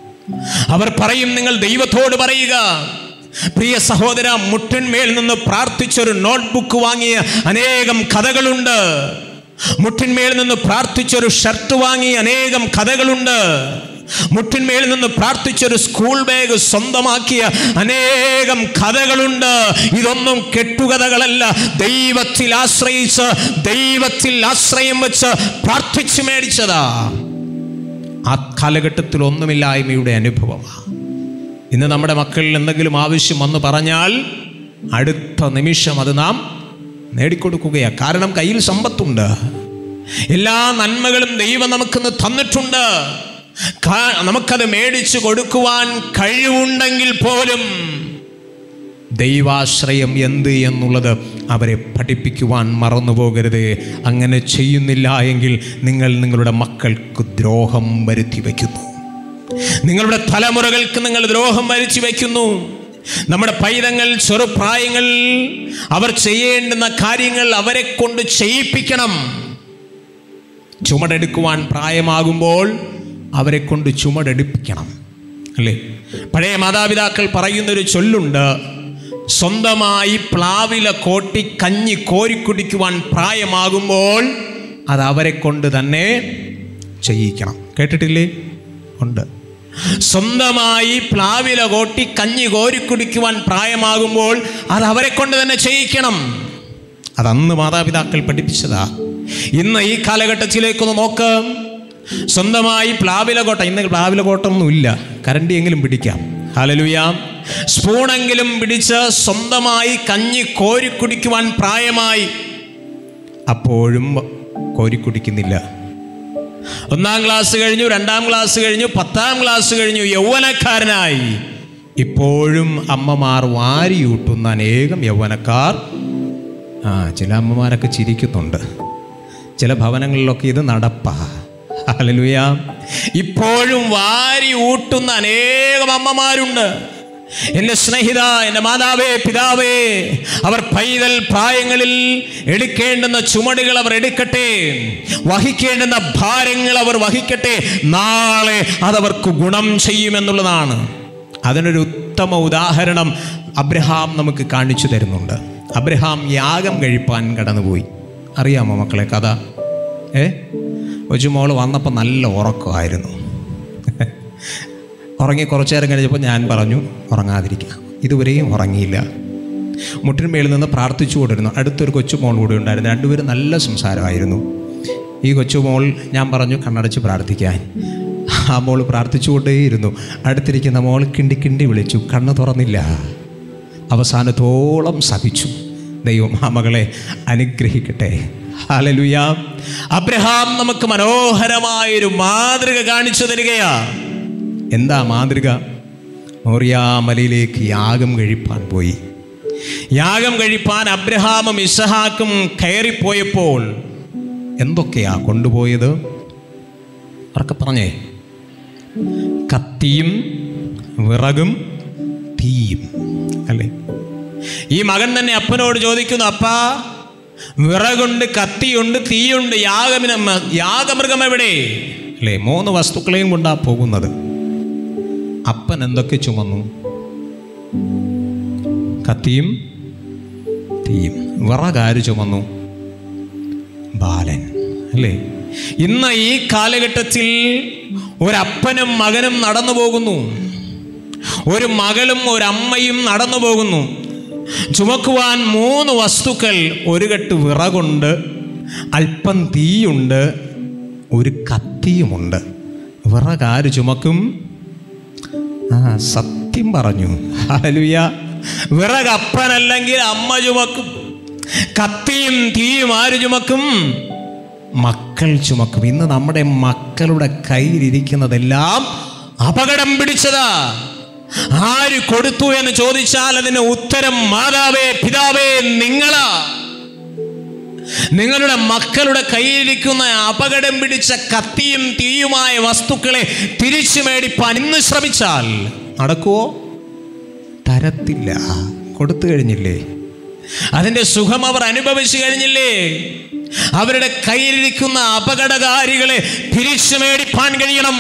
A: അവർ പറയും നിങ്ങൾ ദൈവത്തോട് പറയുക പ്രിയ സഹോദര മുട്ടിന്മേൽ നിന്ന് പ്രാർത്ഥിച്ചൊരു നോട്ട്ബുക്ക് വാങ്ങിയ അനേകം കഥകളുണ്ട് മുട്ടിന്മേൽ നിന്ന് പ്രാർത്ഥിച്ചൊരു ഷർട്ട് വാങ്ങിയ അനേകം കഥകളുണ്ട് മുട്ടിന്മേൽ നിന്ന് പ്രാർത്ഥിച്ചൊരു സ്കൂൾ ബാഗ് സ്വന്തമാക്കിയ അനേകം കഥകളുണ്ട് ഇതൊന്നും കെട്ടുകഥകളല്ല ദൈവത്തിൽ ആശ്രയിച്ച് ദൈവത്തിൽ ആശ്രയം വെച്ച് പ്രാർത്ഥിച്ചു മേടിച്ചതാ ആ കാലഘട്ടത്തിൽ ഒന്നുമില്ലായ്മയുടെ അനുഭവമാണ് ഇന്ന് നമ്മുടെ മക്കളിൽ എന്തെങ്കിലും ആവശ്യം വന്ന് പറഞ്ഞാൽ അടുത്ത നിമിഷം അത് നാം നേടിക്കൊടുക്കുകയാണ് കാരണം കയ്യിൽ സമ്പത്തുണ്ട് എല്ലാ നന്മകളും ദൈവം നമുക്കിന്ന് തന്നിട്ടുണ്ട് കാ- നമുക്കത് മേടിച്ചു കൊടുക്കുവാൻ കഴിവുണ്ടെങ്കിൽ പോലും ദൈവാശ്രയം എന്ത് എന്നുള്ളത് അവരെ പഠിപ്പിക്കുവാൻ മറന്നു പോകരുത് അങ്ങനെ ചെയ്യുന്നില്ല എങ്കിൽ നിങ്ങൾ നിങ്ങളുടെ മക്കൾക്ക് ദ്രോഹം വരുത്തി വയ്ക്കുന്നു നിങ്ങളുടെ തലമുറകൾക്ക് നിങ്ങൾ ദ്രോഹം വരുത്തി വയ്ക്കുന്നു നമ്മുടെ പൈതങ്ങൾ ചെറുപ്രായങ്ങൾ അവർ ചെയ്യേണ്ടുന്ന കാര്യങ്ങൾ അവരെ കൊണ്ട് ചെയ്യിപ്പിക്കണം ചുമടെടുക്കുവാൻ പ്രായമാകുമ്പോൾ അവരെ കൊണ്ട് ചുമടെടുപ്പിക്കണം അല്ലേ പഴയ മാതാപിതാക്കൾ പറയുന്നൊരു ചൊല്ലുണ്ട് സ്വന്തമായി പ്ലാവില കോട്ടി കഞ്ഞി കോരിക്കുടിക്കുവാൻ പ്രായമാകുമ്പോൾ അത് അവരെ കൊണ്ട് തന്നെ ചെയ്യിക്കണം കേട്ടിട്ടില്ലേ ഉണ്ട് സ്വന്തമായി പ്ലാവില കോട്ടി കഞ്ഞി കോരിക്കുടിക്കുവാൻ പ്രായമാകുമ്പോൾ അത് അവരെ കൊണ്ട് തന്നെ ചെയ്യിക്കണം അതന്ന് മാതാപിതാക്കൾ പഠിപ്പിച്ചതാ ഇന്ന് ഈ കാലഘട്ടത്തിലേക്കൊന്ന് നോക്ക് സ്വന്തമായി പ്ലാവില കോട്ട ഇന്ന് പ്ലാവില കോട്ടൊന്നും ഇല്ല കരണ്ടിയെങ്കിലും പിടിക്കാം ഹലലുയാം സ്പൂണെങ്കിലും പിടിച്ച് സ്വന്തമായി കഞ്ഞി കോരിക്കുടിക്കുവാൻ പ്രായമായി അപ്പോഴും കോരിക്കുടിക്കുന്നില്ല ഒന്നാം ക്ലാസ് കഴിഞ്ഞു രണ്ടാം ക്ലാസ് കഴിഞ്ഞു പത്താം ക്ലാസ് കഴിഞ്ഞു യൗവനക്കാരനായി ഇപ്പോഴും അമ്മമാർ വാരിയൂട്ടുന്ന അനേകം യൗവനക്കാർ ആ ചില അമ്മമാരൊക്കെ ചിരിക്കുന്നുണ്ട് ചില ഭവനങ്ങളിലൊക്കെ ഇത് നടപ്പാ ഹല്ലേലൂയ ഇപ്പോഴും വാരി ഊട്ടുന്ന അനേകം അമ്മമാരുണ്ട് എൻ്റെ സ്നേഹിത എൻ്റെ മാതാവേ പിതാവേ അവർ പൈതൽ പ്രായങ്ങളിൽ എടുക്കേണ്ടുന്ന ചുമടുകൾ അവർ എടുക്കട്ടെ വഹിക്കേണ്ടുന്ന ഭാരങ്ങൾ അവർ വഹിക്കട്ടെ നാളെ അതവർക്ക് ഗുണം ചെയ്യുമെന്നുള്ളതാണ് അതിനൊരു ഉത്തമ ഉദാഹരണം അബ്രഹാം നമുക്ക് കാണിച്ചു തരുന്നുണ്ട് അബ്രഹാം യാഗം കഴിപ്പാൻ കടന്നുപോയി അറിയാമോ മക്കളെ കഥ ഏ കൊച്ചുമോള് വന്നപ്പോൾ നല്ല ഉറക്കമായിരുന്നു ഉറങ്ങി കുറച്ചു നേരം കഴിഞ്ഞപ്പോൾ ഞാൻ പറഞ്ഞു ഉറങ്ങാതിരിക്കാം ഇതുവരെയും ഉറങ്ങിയില്ല മുട്ടിന്മേളിൽ നിന്ന് പ്രാർത്ഥിച്ചു കൊണ്ടിരുന്നു അടുത്തൊരു കൊച്ചുമോൾ കൂടി ഉണ്ടായിരുന്നു രണ്ടുപേരും നല്ല സംസാരമായിരുന്നു ഈ കൊച്ചുമോൾ ഞാൻ പറഞ്ഞു കണ്ണടച്ച് പ്രാർത്ഥിക്കാൻ ആ മോള് പ്രാർത്ഥിച്ചുകൊണ്ടേയിരുന്നു അടുത്തിരിക്കുന്ന മോൾ കിണ്ടി കിണ്ടി വിളിച്ചു കണ്ണ് തുറന്നില്ല അവസാനത്തോളം സഹിച്ചു ദൈവം ആ മകളെ അനുഗ്രഹിക്കട്ടെ ഹാലലുയ അബ്രഹാം നമുക്ക് മനോഹരമായൊരു മാതൃക കാണിച്ചു തരികയാ എന്താ മാതൃക മോറിയാമലയിലേക്ക് യാഗം കഴിപ്പാൻ പോയി യാഗം കഴിപ്പാൻ അബ്രഹാമും ഇസഹാക്കും കയറിപ്പോയപ്പോൾ എന്തൊക്കെയാ കൊണ്ടുപോയത് അവർക്ക് പറഞ്ഞേ കത്തിയും വിറകും തീയും അല്ലേ ഈ മകൻ തന്നെ അപ്പനോട് ചോദിക്കുന്നു അപ്പാ വിറകുണ്ട് കത്തിയുണ്ട് തീയുണ്ട് യാഗമിന യാഗമൃഗം എവിടെ അല്ലേ മൂന്ന് വസ്തുക്കളെയും കൊണ്ടാ പോകുന്നത് അപ്പൻ എന്തൊക്കെ ചുമന്നു കത്തിയും തീയും വിറകാര് ചുമന്നു ബാലൻ അല്ലേ ഇന്ന് ഈ കാലഘട്ടത്തിൽ ഒരപ്പനും മകനും നടന്നു പോകുന്നു ഒരു മകളും ഒരമ്മയും നടന്നു പോകുന്നു ചുമക്കുവാൻ മൂന്ന് വസ്തുക്കൾ ഒരു കെട്ട് വിറകുണ്ട് അല്പം തീയുണ്ട് ഒരു കത്തിയുമുണ്ട് വിറകാര് ചുമക്കും ആ സത്യം പറഞ്ഞു ഹാലുയ വിറകപ്പനല്ലെങ്കിൽ അമ്മ ചുമക്കും കത്തിയും തീയും ആര് ചുമക്കും മക്കൾ ചുമക്കും ഇന്ന് നമ്മുടെ മക്കളുടെ കയ്യിലിരിക്കുന്നതെല്ലാം അപകടം പിടിച്ചതാ ആര് കൊടുത്തു എന്ന് ചോദിച്ചാൽ അതിന് ഉത്തരം മാതാവേ പിതാവേ നിങ്ങളാ നിങ്ങളുടെ മക്കളുടെ കയ്യിലിരിക്കുന്ന അപകടം പിടിച്ച കത്തിയും തീയുമായ വസ്തുക്കളെ തിരിച്ചു മേടിപ്പാൻ ഇന്ന് ശ്രമിച്ചാൽ നടക്കുവോ തരത്തില്ല കൊടുത്തു കഴിഞ്ഞില്ലേ അതിൻ്റെ സുഖം അവർ അനുഭവിച്ചു കഴിഞ്ഞില്ലേ അവരുടെ കയ്യിലിരിക്കുന്ന അപകടകാരികളെ തിരിച്ചു മേടിപ്പാൻ കഴിയണം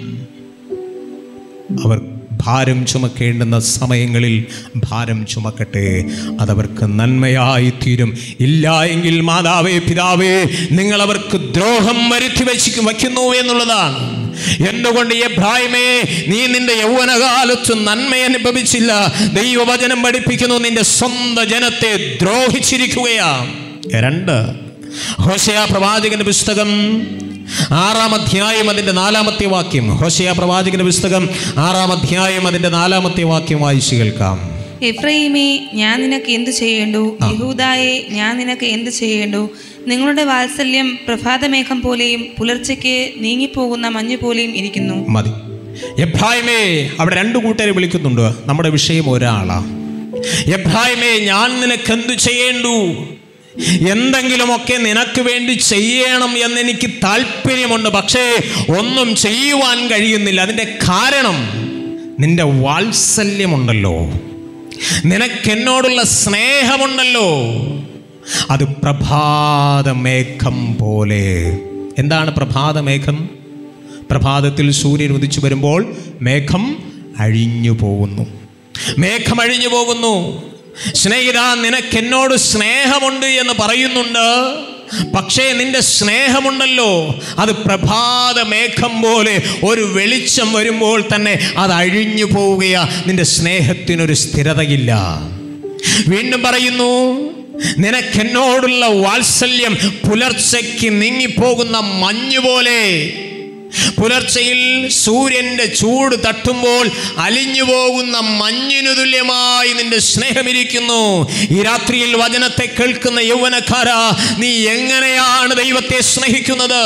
A: അവർ ഭാരം ചുമക്കേണ്ടുന്ന സമയങ്ങളിൽ ഭാരം ചുമക്കട്ടെ അതവർക്ക് നന്മയായി തീരും ഇല്ല എങ്കിൽ മാതാവേ പിതാവേ നിങ്ങൾ അവർക്ക് ദ്രോഹം വരുത്തി വെച്ച് വയ്ക്കുന്നു എന്നുള്ളതാണ് എന്തുകൊണ്ട് എബ്രാഹിമേ നീ നിന്റെ യൗവനകാലത്ത് നന്മ അനുഭവിച്ചില്ല ദൈവവചനം പഠിപ്പിക്കുന്നു നിന്റെ സ്വന്തം ജനത്തെ ദ്രോഹിച്ചിരിക്കുകയാ രണ്ട് ഹോശയ പ്രവാചകന്റെ പുസ്തകം ആറാം അധ്യായം അതിൻ്റെ നാലാമത്തെ വാക്യം ഹോശയ പ്രവാചകന്റെ പുസ്തകം ആറാം അധ്യായം അതിൻ്റെ നാലാമത്തെ വാക്യം വായിച്ചു കേൾക്കാം
C: എഫ്രൈമേ ഞാൻ നിനക്ക് എന്തു ചെയ്യേണ്ടു യഹൂദായെ ഞാൻ നിനക്ക് എന്തു ചെയ്യേണ്ടു നിങ്ങളുടെ വാത്സല്യം പ്രഭാതമേഘം പോലെയും പുലർച്ചയ്ക്ക് നീങ്ങിപ്പോകുന്ന മഞ്ഞു പോലെയും ഇരിക്കുന്നു
A: മതി എബ്രാഹിമേ അവിടെ രണ്ടു കൂട്ടരെ വിളിക്കുന്നുണ്ട് നമ്മുടെ വിഷയം ഒരാളാ എബ്രാഹിമേ ഞാൻ നിനക്ക് എന്തു ചെയ്യേണ്ടു എന്തെങ്കിലുമൊക്കെ നിനക്ക് വേണ്ടി ചെയ്യണം എന്നെനിക്ക് താല്പര്യമുണ്ട് പക്ഷേ ഒന്നും ചെയ്യുവാൻ കഴിയുന്നില്ല അതിൻ്റെ കാരണം നിന്റെ വാത്സല്യമുണ്ടല്ലോ നിനക്കെന്നോടുള്ള സ്നേഹമുണ്ടല്ലോ അത് പ്രഭാതമേഘം പോലെ എന്താണ് പ്രഭാതമേഘം പ്രഭാതത്തിൽ സൂര്യൻ ഉദിച്ചു വരുമ്പോൾ മേഘം അഴിഞ്ഞു പോകുന്നു മേഘം അഴിഞ്ഞു പോകുന്നു സ്നേഹിത നിനക്കെന്നോട് സ്നേഹമുണ്ട് എന്ന് പറയുന്നുണ്ട് പക്ഷേ നിന്റെ സ്നേഹമുണ്ടല്ലോ അത് പ്രഭാത മേഘം പോലെ ഒരു വെളിച്ചം വരുമ്പോൾ തന്നെ അത് അഴിഞ്ഞു പോവുകയാ നിന്റെ സ്നേഹത്തിനൊരു സ്ഥിരതയില്ല വീണ്ടും പറയുന്നു നിനക്കെന്നോടുള്ള വാത്സല്യം പുലർച്ചയ്ക്ക് നീങ്ങിപ്പോകുന്ന മഞ്ഞു പോലെ പുലർച്ചയിൽ സൂര്യന്റെ ചൂട് തട്ടുമ്പോൾ അലിഞ്ഞു പോകുന്ന മഞ്ഞിനു തുല്യമായി നിന്റെ സ്നേഹമിരിക്കുന്നു ഈ രാത്രിയിൽ വചനത്തെ കേൾക്കുന്ന യൗവനക്കാരാ നീ എങ്ങനെയാണ് ദൈവത്തെ സ്നേഹിക്കുന്നത്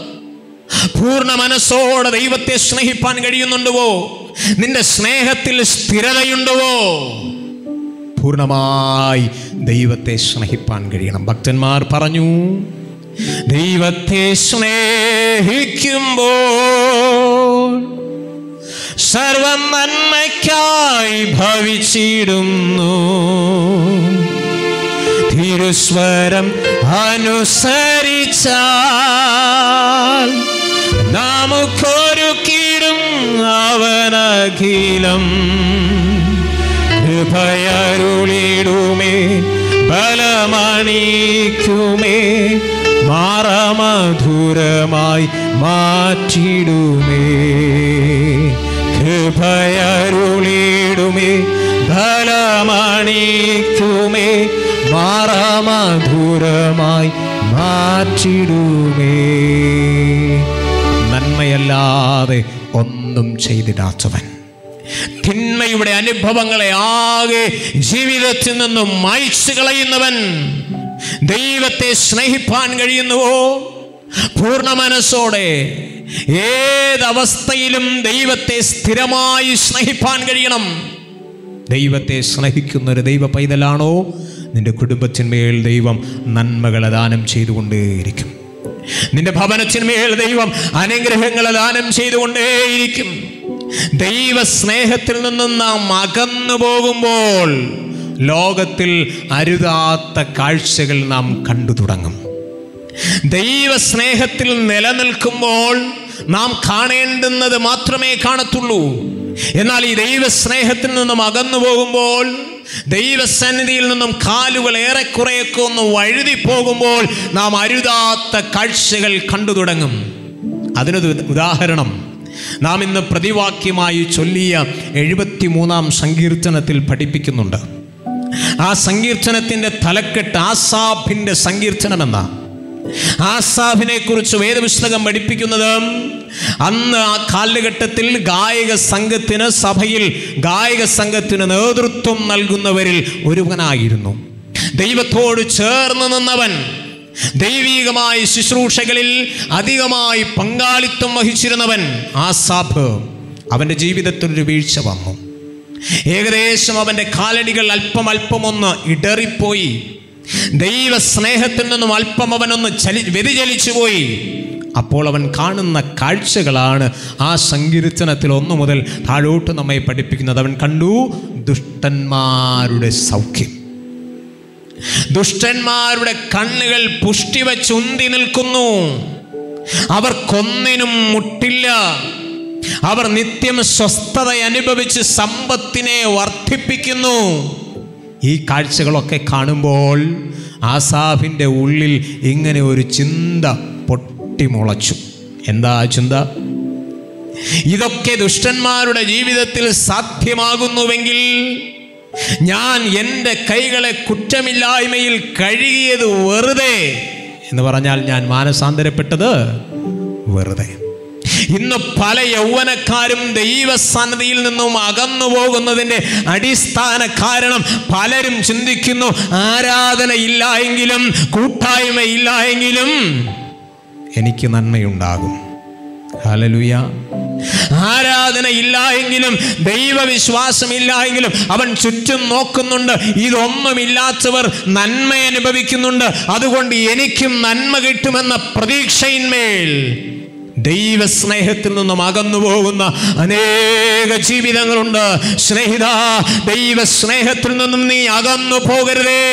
A: പൂർണ്ണ മനസ്സോടെ ദൈവത്തെ സ്നേഹിപ്പാൻ കഴിയുന്നുണ്ടുവോ നിന്റെ സ്നേഹത്തിൽ സ്ഥിരതയുണ്ടുവോ പൂർണ്ണമായി ദൈവത്തെ സ്നേഹിപ്പാൻ കഴിയണം ഭക്തന്മാർ പറഞ്ഞു ദൈവത്തെ സ്നേഹിക്കുമ്പോൾ സർവം നന്മയ്ക്കായി ഭവിച്ചിടുന്നു തിരുസ്വരം അനുസരിച്ചാൽ നമുക്കൊരുക്കിടും അവനഖിലം കൃപയരുളിടുമേ ബലമണിക്കുമേ മാറമധുരമായി മാറ്റിടുമേ കൃപയരുളിടുമേ ബലമണിക്കുമേ മാറമധുരമായി മാറ്റിടുമേ നന്മ തിന്മയല്ലാതെ ഒന്നും ചെയ്തിടാത്തവൻ തിന്മയുടെ അനുഭവങ്ങളെ ആകെ ജീവിതത്തിൽ നിന്നും മായ്ച്ചു കളയുന്നവൻ ദൈവത്തെ സ്നേഹിപ്പാൻ കഴിയുന്നുവോ പൂർണ്ണ മനസ്സോടെ ഏതവസ്ഥയിലും ദൈവത്തെ സ്ഥിരമായി സ്നേഹിപ്പാൻ കഴിയണം ദൈവത്തെ സ്നേഹിക്കുന്ന ഒരു ദൈവ പൈതലാണോ നിന്റെ കുടുംബത്തിന്മേൽ ദൈവം നന്മകളെ ദാനം ചെയ്തുകൊണ്ടേയിരിക്കും നിന്റെ ഭവനത്തിന്മേൽ ദൈവം അനുഗ്രഹങ്ങളെ ദാനം ചെയ്തുകൊണ്ടേയിരിക്കും ദൈവ സ്നേഹത്തിൽ നിന്നും നാം അകന്നു പോകുമ്പോൾ ലോകത്തിൽ അരുതാത്ത കാഴ്ചകൾ നാം കണ്ടു തുടങ്ങും ദൈവ സ്നേഹത്തിൽ നിലനിൽക്കുമ്പോൾ നാം കാണേണ്ടുന്നത് മാത്രമേ കാണത്തുള്ളൂ എന്നാൽ ഈ ദൈവ സ്നേഹത്തിൽ നിന്നും അകന്നു പോകുമ്പോൾ ദൈവസന്നിധിയിൽ നിന്നും കാലുകൾ ഏറെക്കുറെയൊക്കെ ഒന്ന് വഴുതി പോകുമ്പോൾ നാം അരുതാത്ത കാഴ്ചകൾ കണ്ടു തുടങ്ങും അതിനൊരു ഉദാഹരണം നാം ഇന്ന് പ്രതിവാക്യമായി ചൊല്ലിയ എഴുപത്തി മൂന്നാം സങ്കീർത്തനത്തിൽ പഠിപ്പിക്കുന്നുണ്ട് ആ സങ്കീർത്തനത്തിൻ്റെ തലക്കെട്ട് ആസാഫിൻ്റെ സങ്കീർത്തനമെന്ന ആസാഫിനെ കുറിച്ച് വേദപുസ്തകം പഠിപ്പിക്കുന്നത് അന്ന് ആ കാലഘട്ടത്തിൽ ഗായക സംഘത്തിന് സഭയിൽ ഗായക സംഘത്തിന് നേതൃത്വം നൽകുന്നവരിൽ ഒരുവനായിരുന്നു ദൈവത്തോട് ചേർന്ന് നിന്നവൻ ദൈവീകമായ ശുശ്രൂഷകളിൽ അധികമായി പങ്കാളിത്തം വഹിച്ചിരുന്നവൻ ആസാഫ് അവൻ്റെ ജീവിതത്തിൽ ഒരു വീഴ്ച വന്നു ഏകദേശം അവൻ്റെ കാലടികൾ അല്പം അല്പമൊന്ന് ഇടറിപ്പോയി ദൈവ സ്നേഹത്തിൽ നിന്നും അല്പം അവനൊന്ന് ചലി വ്യതിചലിച്ചു പോയി അപ്പോൾ അവൻ കാണുന്ന കാഴ്ചകളാണ് ആ സങ്കീർത്തനത്തിൽ ഒന്നു മുതൽ താഴോട്ട് നമ്മെ പഠിപ്പിക്കുന്നത് അവൻ കണ്ടു ദുഷ്ടന്മാരുടെ സൗഖ്യം ദുഷ്ടന്മാരുടെ കണ്ണുകൾ പുഷ്ടി വച്ചുന്തി നിൽക്കുന്നു അവർക്കൊന്നിനും മുട്ടില്ല അവർ നിത്യം സ്വസ്ഥത അനുഭവിച്ച് സമ്പത്തിനെ വർദ്ധിപ്പിക്കുന്നു ഈ കാഴ്ചകളൊക്കെ കാണുമ്പോൾ ആസാഫിൻ്റെ ഉള്ളിൽ ഇങ്ങനെ ഒരു ചിന്ത പൊട്ടിമുളച്ചു എന്താ ആ ചിന്ത ഇതൊക്കെ ദുഷ്ടന്മാരുടെ ജീവിതത്തിൽ സാധ്യമാകുന്നുവെങ്കിൽ ഞാൻ എൻ്റെ കൈകളെ കുറ്റമില്ലായ്മയിൽ കഴുകിയത് വെറുതെ എന്ന് പറഞ്ഞാൽ ഞാൻ മാനസാന്തരപ്പെട്ടത് വെറുതെ ഇന്ന് പല യൗവനക്കാരും ദൈവസന്നതിയിൽ നിന്നും അകന്നു പോകുന്നതിൻ്റെ അടിസ്ഥാന കാരണം പലരും ചിന്തിക്കുന്നു ആരാധന ഇല്ല എങ്കിലും കൂട്ടായ്മ ഇല്ല എങ്കിലും എനിക്ക് നന്മയുണ്ടാകും ഹലലുയ ആരാധന ഇല്ല എങ്കിലും ദൈവവിശ്വാസമില്ല എങ്കിലും അവൻ ചുറ്റും നോക്കുന്നുണ്ട് ഇതൊന്നുമില്ലാത്തവർ നന്മ അനുഭവിക്കുന്നുണ്ട് അതുകൊണ്ട് എനിക്കും നന്മ കിട്ടുമെന്ന പ്രതീക്ഷയിന്മേൽ ദൈവസ്നേഹത്തിൽ നിന്നും അകന്നു പോകുന്ന അനേക ജീവിതങ്ങളുണ്ട് സ്നേഹിത ദൈവസ്നേഹത്തിൽ നിന്നും നീ അകന്നു പോകരുതേ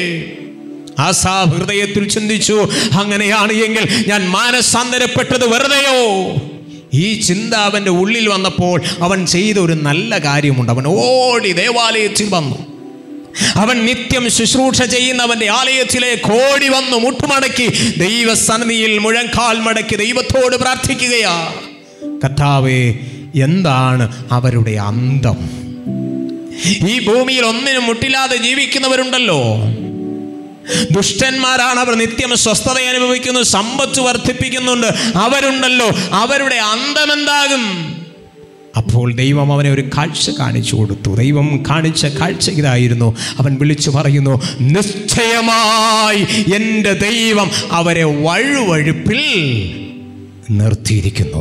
A: ആസാ ഹൃദയത്തിൽ ചിന്തിച്ചു അങ്ങനെയാണ് എങ്കിൽ ഞാൻ മാനസാന്തരപ്പെട്ടത് വെറുതെയോ ഈ ചിന്ത അവൻ്റെ ഉള്ളിൽ വന്നപ്പോൾ അവൻ ചെയ്ത ഒരു നല്ല കാര്യമുണ്ട് അവൻ ഓടി ദേവാലയത്തിൽ വന്നു അവൻ നിത്യം ശുശ്രൂഷ ചെയ്യുന്നവന്റെ ആലയത്തിലേക്ക് ഓടി വന്നു മുട്ടുമടക്കി ദൈവസന്നിധിയിൽ മുഴങ്കാൽ മടക്കി ദൈവത്തോട് പ്രാർത്ഥിക്കുകയാ കഥാവേ എന്താണ് അവരുടെ അന്തം ഈ ഭൂമിയിൽ ഒന്നിനും മുട്ടില്ലാതെ ജീവിക്കുന്നവരുണ്ടല്ലോ ദുഷ്ടന്മാരാണ് അവർ നിത്യം സ്വസ്ഥത അനുഭവിക്കുന്നു സമ്പത്ത് വർദ്ധിപ്പിക്കുന്നുണ്ട് അവരുണ്ടല്ലോ അവരുടെ അന്തമെന്താകും അപ്പോൾ ദൈവം അവനെ ഒരു കാഴ്ച കാണിച്ചു കൊടുത്തു ദൈവം കാണിച്ച കാഴ്ച ഇതായിരുന്നു അവൻ വിളിച്ചു പറയുന്നു നിശ്ചയമായി എൻ്റെ ദൈവം അവരെ വഴുവഴുപ്പിൽ നിർത്തിയിരിക്കുന്നു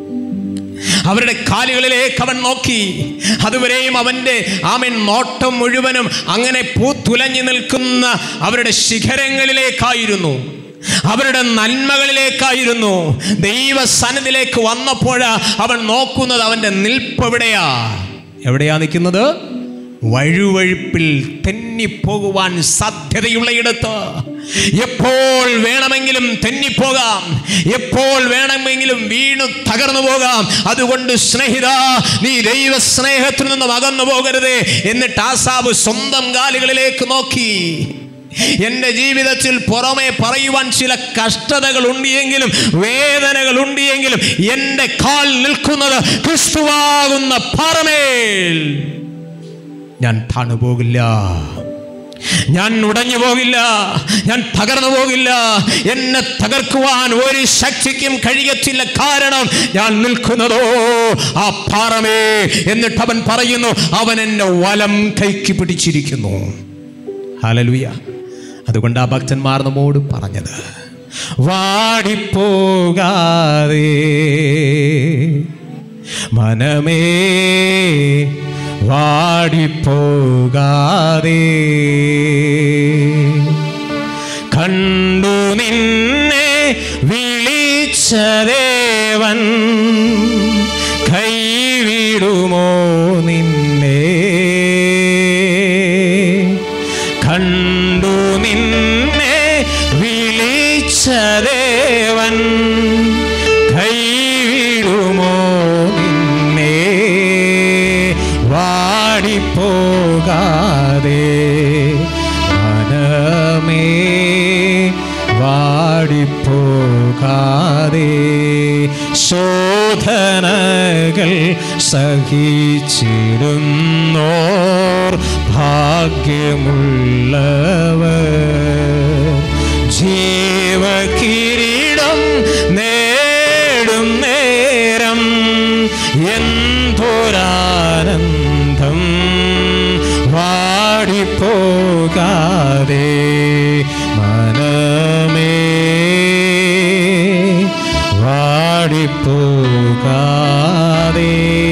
A: അവരുടെ കാലുകളിലേക്ക് അവൻ നോക്കി അതുവരെയും അവൻ്റെ ആമൻ നോട്ടം മുഴുവനും അങ്ങനെ പൂത്തുലഞ്ഞു നിൽക്കുന്ന അവരുടെ ശിഖരങ്ങളിലേക്കായിരുന്നു അവരുടെ നന്മകളിലേക്കായിരുന്നു ദൈവസനത്തിലേക്ക് വന്നപ്പോഴാ അവൻ നോക്കുന്നത് അവൻ്റെ നിൽപ്പ് എവിടെയാ എവിടെയാ നിൽക്കുന്നത് വഴുവഴുപ്പിൽ തെന്നിപ്പോകുവാൻ സാധ്യതയുള്ളയിടത്ത് എപ്പോൾ വേണമെങ്കിലും തെന്നിപ്പോകാം എപ്പോൾ വേണമെങ്കിലും വീണു തകർന്നു പോകാം അതുകൊണ്ട് സ്നേഹിത നീ ദൈവ സ്നേഹത്തിൽ നിന്നും അകന്നു പോകരുതേ എന്നിട്ട് ആസാബ് സ്വന്തം കാലുകളിലേക്ക് നോക്കി എൻ്റെ ജീവിതത്തിൽ പുറമെ പറയുവാൻ ചില കഷ്ടതകൾ ഉണ്ടെങ്കിലും വേദനകൾ ഉണ്ടെങ്കിലും എൻ്റെ കാൽ നിൽക്കുന്നത് ക്രിസ്തുവാകുന്ന പാറമേൽ ഞാൻ താണുപോകില്ല ഞാൻ ഉടഞ്ഞു പോകില്ല ഞാൻ തകർന്നു പോകില്ല എന്നെ തകർക്കുവാൻ ഒരു ശക്തിക്കും കഴിയത്തില്ല കാരണം ഞാൻ നിൽക്കുന്നതോ ആ പാറമേ എന്നിട്ട് അവൻ പറയുന്നു അവൻ എന്നെ വലം കൈക്ക് പിടിച്ചിരിക്കുന്നു ഹലലുയ അതുകൊണ്ട് ആ ഭക്തന്മാർ നമ്മോട് പറഞ്ഞത് വാടിപ്പോകാതെ മനമേ വാടിപ്പോകാതെ കണ്ടു നിന്നെ വിളിച്ച ദേവൻ കൈവിടുമോ നിന്നെ കണ്ടു നിന്നെ വിളിച്ച ദേവൻ കൈവിടുമോ നിന്നെ വാടിപ്പോകാതെ മനമേ വാടിപ്പോകാതെ ശോധനകൾ സഹിച്ചിരുന്നോർ ഭാഗ്യമുള്ളവർ ജീവകിരീടം നേടും നേരം എന്തൊരാനന്ദം വാടിപ്പോകാതെ മനമേ വാടിപ്പോകാതെ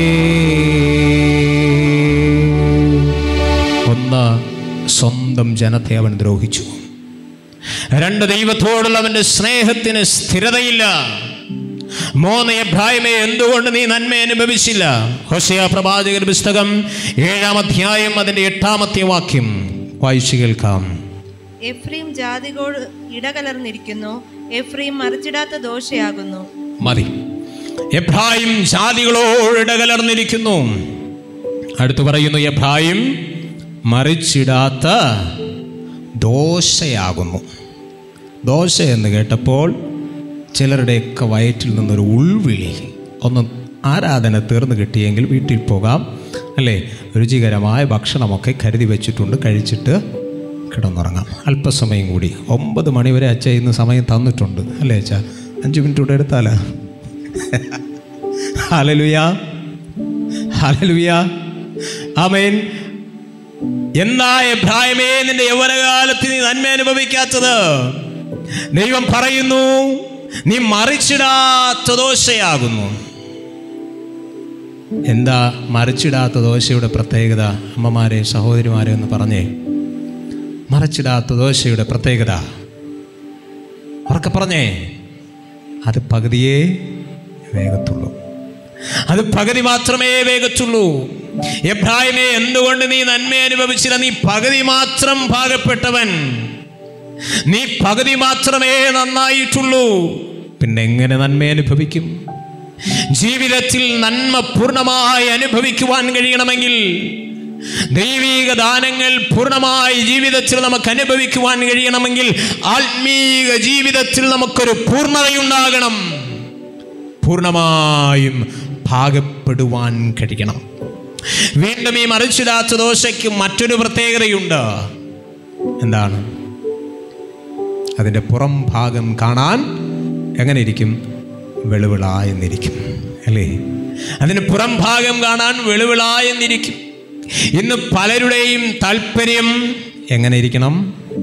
A: ഒന്ന് സ്വന്തം ജനത്തെ അവൻ ദ്രോഹിച്ചു രണ്ട് ദൈവത്തോടുള്ള അവന്റെ സ്നേഹത്തിന് സ്ഥിരതയില്ല മൂന്ന് എബ്രാഹിമെ എന്തുകൊണ്ട് നീ നന്മ അനുഭവിച്ചില്ല ഹോസിയ പ്രവാചകൻ പുസ്തകം ഏഴാം അധ്യായം അതിന്റെ എട്ടാമത്തെ വാക്യം വായിച്ചു കേൾക്കാം
B: എഫ്രീം ജാതികളോട് ഇടകലർന്നിരിക്കുന്നു എഫ്രീം മറിച്ചിടാത്ത ദോഷയാകുന്നു
A: മതി എബ്രാഹിം ജാതികളോട് ഇടകലർന്നിരിക്കുന്നു അടുത്തു പറയുന്നു എബ്രാഹിം മറിച്ചിടാത്ത ദോശയാകുന്നു ദോശ എന്ന് കേട്ടപ്പോൾ ചിലരുടെയൊക്കെ വയറ്റിൽ നിന്നൊരു ഉൾവിളി ഒന്ന് ആരാധന തീർന്നു കിട്ടിയെങ്കിൽ വീട്ടിൽ പോകാം അല്ലേ രുചികരമായ ഭക്ഷണമൊക്കെ കരുതി വെച്ചിട്ടുണ്ട് കഴിച്ചിട്ട് കിടന്നുറങ്ങാം അല്പസമയം കൂടി ഒമ്പത് മണി വരെ അച്ഛ ഇന്ന് സമയം തന്നിട്ടുണ്ട് അല്ലേ അച്ഛ അഞ്ച് മിനിറ്റ് കൂടെ എടുത്താലോ ഹലലുയാ ഹലലുയാ ആമേൻ എന്താ എബ്രാഹിമേ നിന്റെ യൗവനകാലത്ത് നീ നന്മ അനുഭവിക്കാത്തത് ദൈവം പറയുന്നു നീ മറിച്ചിടാത്ത ദോശയാകുന്നു എന്താ മറിച്ചിടാത്ത ദോശയുടെ പ്രത്യേകത അമ്മമാരെ സഹോദരിമാരെ ഒന്ന് പറഞ്ഞേ മറിച്ചിടാത്ത ദോശയുടെ പ്രത്യേകത ഉറക്കെ പറഞ്ഞേ അത് പകുതിയേ വേഗത്തുള്ളൂ അത് പകുതി മാത്രമേ വേഗത്തുള്ളൂ എബ്രാഹിമേ എന്തുകൊണ്ട് നീ നന്മ അനുഭവിച്ചില്ല നീ പകുതി മാത്രം ഭാഗപ്പെട്ടവൻ നീ പകുതി മാത്രമേ നന്നായിട്ടുള്ളൂ പിന്നെ എങ്ങനെ നന്മ അനുഭവിക്കും ജീവിതത്തിൽ നന്മ പൂർണ്ണമായി അനുഭവിക്കുവാൻ കഴിയണമെങ്കിൽ ദൈവീക ദാനങ്ങൾ പൂർണ്ണമായി ജീവിതത്തിൽ നമുക്ക് അനുഭവിക്കുവാൻ കഴിയണമെങ്കിൽ ആത്മീക ജീവിതത്തിൽ നമുക്കൊരു പൂർണ്ണതയുണ്ടാകണം പൂർണ്ണമായും ഭാഗപ്പെടുവാൻ കഴിയണം വീണ്ടും ഈ മറിച്ചിടാത്ത ദോശയ്ക്ക് മറ്റൊരു പ്രത്യേകതയുണ്ട് എന്താണ് അതിൻ്റെ പുറം ഭാഗം കാണാൻ എങ്ങനെ ഇരിക്കും വെളുവിളായെന്നിരിക്കും അല്ലേ അതിന് പുറം ഭാഗം കാണാൻ വെളുവിളായെന്നിരിക്കും ഇന്ന് പലരുടെയും താല്പര്യം എങ്ങനെ ഇരിക്കണം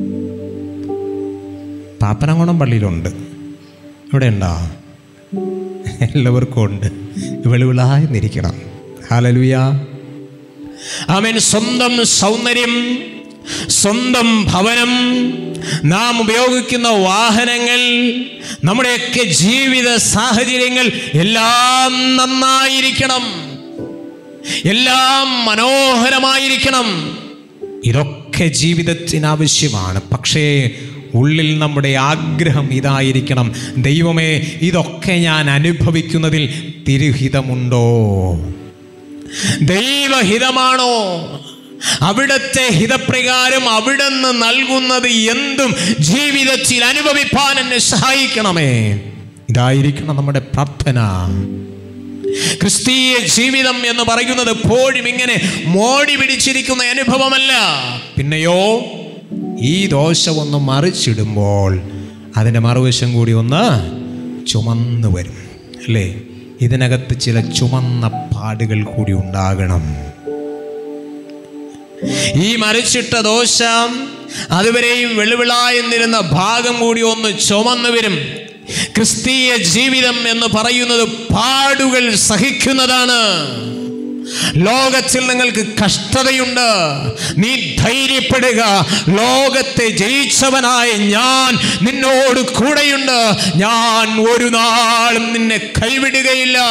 A: പാപ്പനംകുളം പള്ളിയിലുണ്ട് ഇവിടെ ഉണ്ടോ എല്ലാവർക്കും ഉണ്ട് വെളുവിളായെന്നിരിക്കണം ഹാലലുയ അവൻ സ്വന്തം സൗന്ദര്യം സ്വന്തം ഭവനം നാം ഉപയോഗിക്കുന്ന വാഹനങ്ങൾ നമ്മുടെയൊക്കെ ജീവിത സാഹചര്യങ്ങൾ എല്ലാം നന്നായിരിക്കണം എല്ലാം മനോഹരമായിരിക്കണം ഇതൊക്കെ ജീവിതത്തിന് ആവശ്യമാണ് പക്ഷേ ഉള്ളിൽ നമ്മുടെ ആഗ്രഹം ഇതായിരിക്കണം ദൈവമേ ഇതൊക്കെ ഞാൻ അനുഭവിക്കുന്നതിൽ തിരുഹിതമുണ്ടോ ദൈവഹിതമാണോ അവിടത്തെ ഹിതപ്രകാരം അവിടുന്ന് നൽകുന്നത് എന്തും ജീവിതത്തിൽ അനുഭവിപ്പാൻ എന്നെ സഹായിക്കണമേ ഇതായിരിക്കണം നമ്മുടെ പ്രാർത്ഥന ക്രിസ്തീയ ജീവിതം എന്ന് പറയുന്നത് എപ്പോഴും ഇങ്ങനെ മോടി പിടിച്ചിരിക്കുന്ന അനുഭവമല്ല പിന്നെയോ ഈ ദോശ ഒന്ന് മറിച്ചിടുമ്പോൾ അതിൻ്റെ മറുവശം കൂടി ഒന്ന് ചുമന്ന് വരും അല്ലേ ഇതിനകത്ത് ചില ചുമന്ന പാടുകൾ കൂടി ഉണ്ടാകണം ഈ മറിച്ചിട്ട ദോശ അതുവരെയും വെളുവിളായെന്നിരുന്ന ഭാഗം കൂടി ഒന്ന് ചുമന്നു വരും ക്രിസ്തീയ ജീവിതം എന്ന് പറയുന്നത് പാടുകൾ സഹിക്കുന്നതാണ് ലോകത്തിൽ നിങ്ങൾക്ക് കഷ്ടതയുണ്ട് നീ ധൈര്യപ്പെടുക ലോകത്തെ ജയിച്ചവനായ ഞാൻ നിന്നോട് കൂടെയുണ്ട് ഞാൻ ഒരു നാളും നിന്നെ കൈവിടുകയില്ല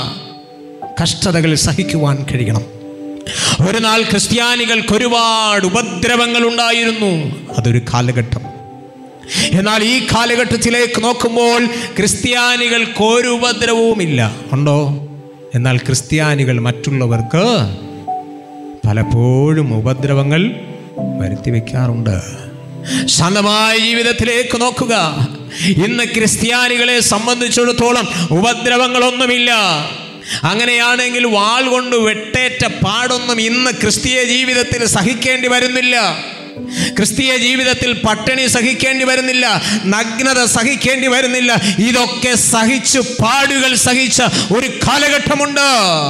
A: കഷ്ടതകൾ സഹിക്കുവാൻ കഴിയണം ഒരു നാൾ ക്രിസ്ത്യാനികൾക്ക് ഒരുപാട് ഉപദ്രവങ്ങൾ ഉണ്ടായിരുന്നു അതൊരു കാലഘട്ടം എന്നാൽ ഈ കാലഘട്ടത്തിലേക്ക് നോക്കുമ്പോൾ ക്രിസ്ത്യാനികൾക്ക് ഒരു ഉപദ്രവവുമില്ല ഉണ്ടോ എന്നാൽ ക്രിസ്ത്യാനികൾ മറ്റുള്ളവർക്ക് പലപ്പോഴും ഉപദ്രവങ്ങൾ വരുത്തി വയ്ക്കാറുണ്ട് ശാന്തമായ ജീവിതത്തിലേക്ക് നോക്കുക ഇന്ന് ക്രിസ്ത്യാനികളെ സംബന്ധിച്ചിടത്തോളം ഉപദ്രവങ്ങളൊന്നുമില്ല അങ്ങനെയാണെങ്കിൽ വാൾ കൊണ്ട് വെട്ടേറ്റ പാടൊന്നും ഇന്ന് ക്രിസ്തീയ ജീവിതത്തിൽ സഹിക്കേണ്ടി വരുന്നില്ല ക്രിസ്തീയ ജീവിതത്തിൽ പട്ടിണി സഹിക്കേണ്ടി വരുന്നില്ല നഗ്നത സഹിക്കേണ്ടി വരുന്നില്ല ഇതൊക്കെ സഹിച്ച് പാടുകൾ സഹിച്ച ഒരു കാലഘട്ടമുണ്ട്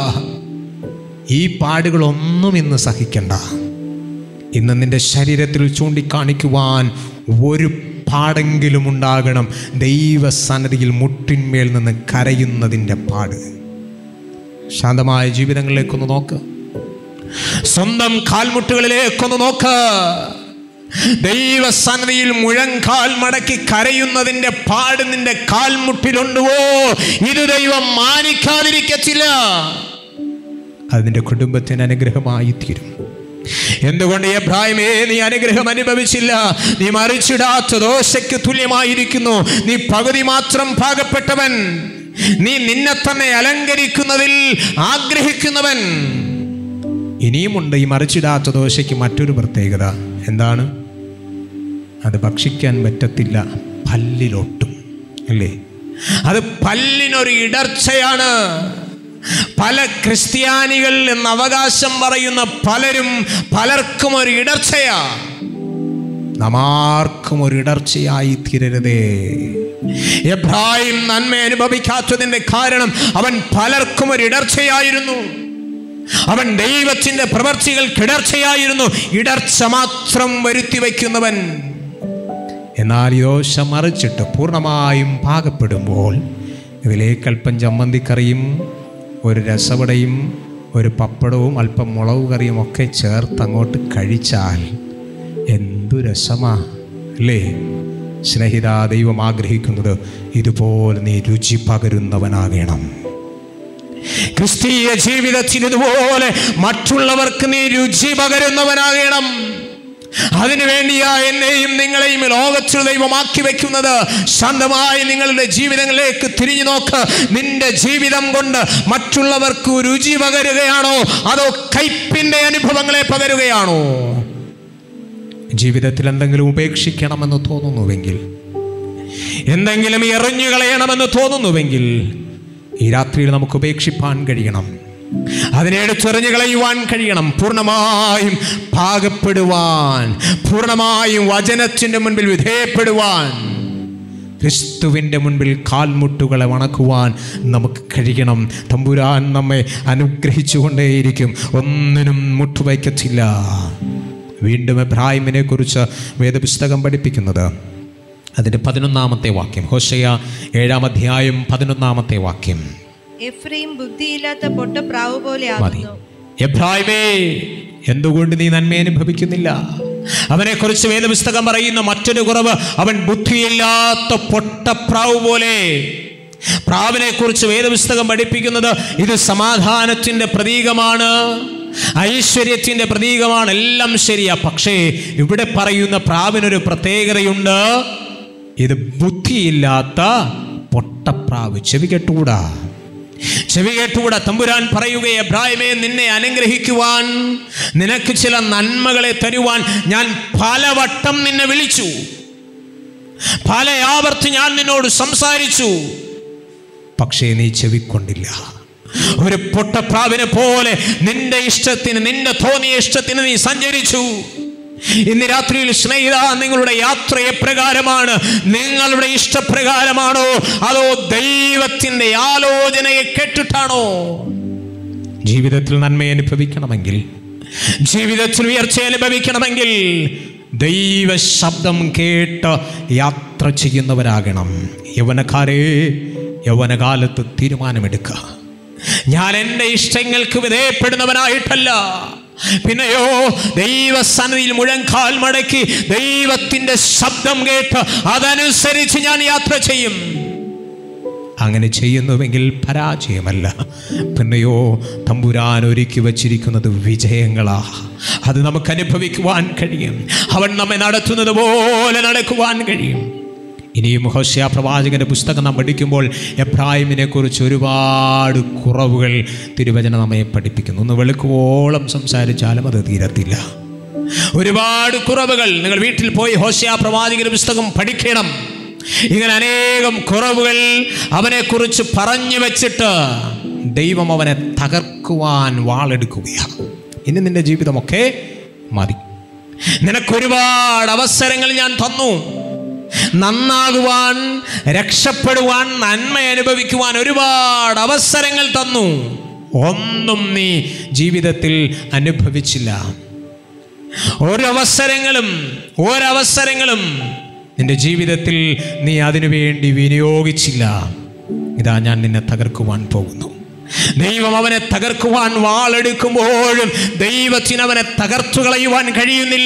A: ഈ പാടുകളൊന്നും ഇന്ന് സഹിക്കണ്ട ഇന്ന് നിന്റെ ശരീരത്തിൽ ചൂണ്ടിക്കാണിക്കുവാൻ ഒരു പാടെങ്കിലും ഉണ്ടാകണം ദൈവസന്നതിയിൽ മുട്ടിന്മേൽ നിന്ന് കരയുന്നതിൻ്റെ പാട് ശാന്തമായ ജീവിതങ്ങളിലേക്കൊന്ന് നോക്ക് സ്വന്തം കാൽമുട്ടുകളിലേക്കൊന്ന് നോക്ക് ദൈവസന്നതിയിൽ മുഴങ്കാൽ മടക്കി കരയുന്നതിന്റെ പാട് നിന്റെ കാൽമുട്ടിലുണ്ടുവോ ഇത് ദൈവം മാനിക്കാതിരിക്കത്തില്ല അത് നിന്റെ കുടുംബത്തിന് അനുഗ്രഹമായി തീരും എന്തുകൊണ്ട് എബ്രാഹിമേ നീ അനുഗ്രഹം അനുഭവിച്ചില്ല നീ മറിച്ചിടാത്ത ദോശയ്ക്ക് തുല്യമായിരിക്കുന്നു നീ പകുതി മാത്രം പാകപ്പെട്ടവൻ നീ നിന്നെ തന്നെ അലങ്കരിക്കുന്നതിൽ ആഗ്രഹിക്കുന്നവൻ ഇനിയുമുണ്ട് ഈ മറിച്ചിടാത്ത ദോശയ്ക്ക് മറ്റൊരു പ്രത്യേകത എന്താണ് അത് ഭക്ഷിക്കാൻ പറ്റത്തില്ല പല്ലിലൊട്ടും അല്ലേ അത് പല്ലിനൊരു ഇടർച്ചയാണ് പല ക്രിസ്ത്യാനികൾ എന്ന് അവകാശം പറയുന്ന പലരും പലർക്കും ഒരു ഇടർച്ചയാ നാം ആർക്കും ഒരു ഇടർച്ചയായി തീരരുതേ എബ്രാഹിം നന്മ അനുഭവിക്കാത്തതിന്റെ കാരണം അവൻ പലർക്കും ഒരു ഇടർച്ചയായിരുന്നു അവൻ ദൈവത്തിന്റെ പ്രവർത്തികൾ കിടർച്ചയായിരുന്നു ഇടർച്ച മാത്രം വരുത്തി വയ്ക്കുന്നവൻ എന്നാൽ ഈ ദോശ മറിച്ചിട്ട് പൂർണ്ണമായും പാകപ്പെടുമ്പോൾ ഇതിലേക്ക് അല്പം ചമ്മന്തിക്കറിയും ഒരു രസവടയും ഒരു പപ്പടവും അല്പം മുളക് കറിയും ഒക്കെ ചേർത്ത് അങ്ങോട്ട് കഴിച്ചാൽ എന്തു രസമാ അല്ലേ സ്നേഹിത ദൈവം ആഗ്രഹിക്കുന്നത് ഇതുപോലെ നീ രുചി പകരുന്നവനാകണം ക്രിസ്തീയ ജീവിതത്തിൽ ഇതുപോലെ മറ്റുള്ളവർക്ക് നീ രുചി പകരുന്നവനാകണം അതിനുവേണ്ടിയാ എന്നെയും നിങ്ങളെയും ലോകത്തിൽ ദൈവമാക്കി വെക്കുന്നത് ശാന്തമായി നിങ്ങളുടെ ജീവിതങ്ങളിലേക്ക് തിരിഞ്ഞു നോക്ക് നിന്റെ ജീവിതം കൊണ്ട് മറ്റുള്ളവർക്ക് രുചി പകരുകയാണോ അതോ കയ്പിന്റെ അനുഭവങ്ങളെ പകരുകയാണോ ജീവിതത്തിൽ എന്തെങ്കിലും ഉപേക്ഷിക്കണമെന്ന് തോന്നുന്നുവെങ്കിൽ എന്തെങ്കിലും എറിഞ്ഞു കളയണമെന്ന് തോന്നുന്നുവെങ്കിൽ ഈ രാത്രിയിൽ നമുക്ക് ഉപേക്ഷിപ്പാൻ കഴിയണം അതിനെ എടുത്തെറിഞ്ഞു കളയുവാൻ കഴിയണം പൂർണ്ണമായും പാകപ്പെടുവാൻ പൂർണ്ണമായും വചനത്തിൻ്റെ മുൻപിൽ വിധേയപ്പെടുവാൻ ക്രിസ്തുവിൻ്റെ മുൻപിൽ കാൽമുട്ടുകളെ വണക്കുവാൻ നമുക്ക് കഴിയണം തമ്പുരാൻ നമ്മെ അനുഗ്രഹിച്ചുകൊണ്ടേയിരിക്കും ഒന്നിനും മുട്ടുവയ്ക്കത്തില്ല വീണ്ടും എബ്രാഹിമിനെ കുറിച്ച് വേദപുസ്തകം പഠിപ്പിക്കുന്നത് അതിൻ്റെ പതിനൊന്നാമത്തെ വാക്യം ഹോഷയ ഏഴാം അധ്യായം പതിനൊന്നാമത്തെ വാക്യം
B: എഫ്രൈം ബുദ്ധിയില്ലാത്ത പൊട്ടപ്രാവ് പോലെ
A: മതി
B: ആകുന്നു
A: എബ്രാഹിമേ എന്തുകൊണ്ട് നീ നന്മ അനുഭവിക്കുന്നില്ല അവനെ കുറിച്ച് വേദപുസ്തകം പറയുന്ന മറ്റൊരു കുറവ് അവൻ ബുദ്ധിയില്ലാത്ത പൊട്ടപ്രാവ് പോലെ പ്രാവിനെ കുറിച്ച് വേദപുസ്തകം പഠിപ്പിക്കുന്നത് ഇത് സമാധാനത്തിന്റെ പ്രതീകമാണ് ഐശ്വര്യത്തിന്റെ പ്രതീകമാണ് എല്ലാം ശരിയാ പക്ഷേ ഇവിടെ പറയുന്ന പ്രാവിനൊരു പ്രത്യേകതയുണ്ട് ഇത് ബുദ്ധിയില്ലാത്ത പൊട്ടപ്രാവ് ചെവി കെട്ടുകൂടാ ചെവി കേട്ടുകൂടാ തമ്പുരാൻ പറയുക എബ്രാഹിമേ നിന്നെ അനുഗ്രഹിക്കുവാൻ നിനക്ക് ചില നന്മകളെ തരുവാൻ ഞാൻ പലവട്ടം നിന്നെ വിളിച്ചു പല ആവർത്തി ഞാൻ നിന്നോട് സംസാരിച്ചു പക്ഷേ നീ ചെവിക്കൊണ്ടില്ല ഒരു പൊട്ടപ്രാവിനെ പോലെ നിന്റെ ഇഷ്ടത്തിന് നിന്റെ തോന്നിയ ഇഷ്ടത്തിന് നീ സഞ്ചരിച്ചു ഇന്ന് രാത്രിയിൽ സ്നേഹിത നിങ്ങളുടെ യാത്ര എപ്രകാരമാണ് നിങ്ങളുടെ ഇഷ്ടപ്രകാരമാണോ അതോ ദൈവത്തിൻ്റെ ആലോചനയെ കേട്ടിട്ടാണോ ജീവിതത്തിൽ നന്മ അനുഭവിക്കണമെങ്കിൽ ജീവിതത്തിൽ ഉയർച്ച അനുഭവിക്കണമെങ്കിൽ ദൈവ ശബ്ദം കേട്ട് യാത്ര ചെയ്യുന്നവരാകണം യൗവനക്കാരെ യൗവനകാലത്ത് തീരുമാനമെടുക്കുക ഞാൻ എൻ്റെ ഇഷ്ടങ്ങൾക്ക് വിധേയപ്പെടുന്നവനായിട്ടല്ല പിന്നെയോ ദൈവസന്നിധിയിൽ മുഴങ്കാൽ മടക്കി ദൈവത്തിൻ്റെ ശബ്ദം കേട്ട് അതനുസരിച്ച് ഞാൻ യാത്ര ചെയ്യും അങ്ങനെ ചെയ്യുന്നുവെങ്കിൽ പരാജയമല്ല പിന്നെയോ തമ്പുരാൻ ഒരുക്കി വച്ചിരിക്കുന്നത് വിജയങ്ങളാ അത് നമുക്ക് അനുഭവിക്കുവാൻ കഴിയും അവൻ നമ്മെ നടത്തുന്നത് പോലെ നടക്കുവാൻ കഴിയും ഇനിയും ഹോഷ്യ പ്രവാചകന്റെ പുസ്തകം നാം പഠിക്കുമ്പോൾ എബ്രാഹിമിനെ കുറിച്ച് ഒരുപാട് കുറവുകൾ തിരുവചനം നമ്മെ പഠിപ്പിക്കുന്നു ഒന്ന് വെളുക്കുവോളം സംസാരിച്ചാലും അത് തീരത്തില്ല ഒരുപാട് കുറവുകൾ നിങ്ങൾ വീട്ടിൽ പോയി ഹോഷ്യ പ്രവാചകന്റെ പുസ്തകം പഠിക്കണം ഇങ്ങനെ അനേകം കുറവുകൾ അവനെക്കുറിച്ച് പറഞ്ഞു വെച്ചിട്ട് ദൈവം അവനെ തകർക്കുവാൻ വാളെടുക്കുകയാണ് ഇനി നിന്റെ ജീവിതമൊക്കെ മതി നിനക്കൊരുപാട് അവസരങ്ങൾ ഞാൻ തന്നു നന്നാകുവാൻ രക്ഷപ്പെടുവാൻ നന്മ അനുഭവിക്കുവാൻ ഒരുപാട് അവസരങ്ങൾ തന്നു ഒന്നും നീ ജീവിതത്തിൽ അനുഭവിച്ചില്ല ഒരവസരങ്ങളും ഒരവസരങ്ങളും നിന്റെ ജീവിതത്തിൽ നീ അതിനു വേണ്ടി വിനിയോഗിച്ചില്ല ഇതാ ഞാൻ നിന്നെ തകർക്കുവാൻ പോകുന്നു ദൈവം അവനെ തകർക്കുവാൻ വാളെടുക്കുമ്പോഴും ദൈവത്തിന് അവനെ തകർത്തു കളയുവാൻ കഴിയുന്നില്ല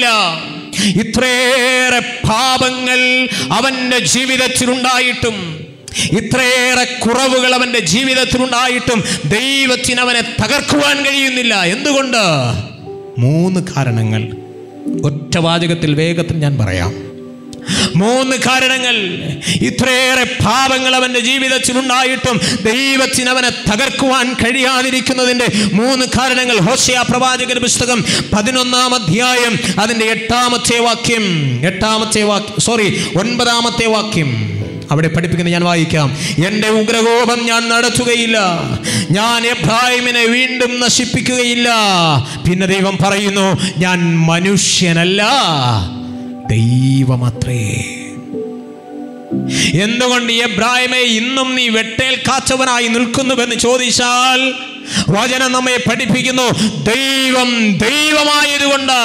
A: ഇത്രയേറെ പാപങ്ങൾ അവൻ്റെ ജീവിതത്തിലുണ്ടായിട്ടും ഇത്രയേറെ കുറവുകൾ അവൻ്റെ ജീവിതത്തിലുണ്ടായിട്ടും ദൈവത്തിന് അവനെ തകർക്കുവാൻ കഴിയുന്നില്ല എന്തുകൊണ്ട് മൂന്ന് കാരണങ്ങൾ ഒറ്റ വാചകത്തിൽ വേഗത്തിൽ ഞാൻ പറയാം മൂന്ന് കാരണങ്ങൾ ഇത്രയേറെ പാപങ്ങൾ അവൻ്റെ ജീവിതത്തിൽ ഉണ്ടായിട്ടും ദൈവത്തിന് അവനെ തകർക്കുവാൻ കഴിയാതിരിക്കുന്നതിൻ്റെ മൂന്ന് കാരണങ്ങൾ ഹോശയ പ്രവാചകന്റെ പുസ്തകം പതിനൊന്നാം അധ്യായം അതിൻ്റെ എട്ടാമത്തെ വാക്യം എട്ടാമത്തെ വാക്യം സോറി ഒൻപതാമത്തെ വാക്യം അവിടെ പഠിപ്പിക്കുന്നത് ഞാൻ വായിക്കാം എൻ്റെ ഉഗ്രകോപം ഞാൻ നടത്തുകയില്ല ഞാൻ എബ്രാഹിമിനെ വീണ്ടും നശിപ്പിക്കുകയില്ല പിന്നെ ദൈവം പറയുന്നു ഞാൻ മനുഷ്യനല്ല ദൈവമത്രേ എന്തുകൊണ്ട് എബ്രാഹിമെ ഇന്നും നീ വെട്ടേൽക്കാച്ചവനായി നിൽക്കുന്നുവെന്ന് ചോദിച്ചാൽ വചനം നമ്മെ പഠിപ്പിക്കുന്നു ദൈവം ദൈവമായതുകൊണ്ട്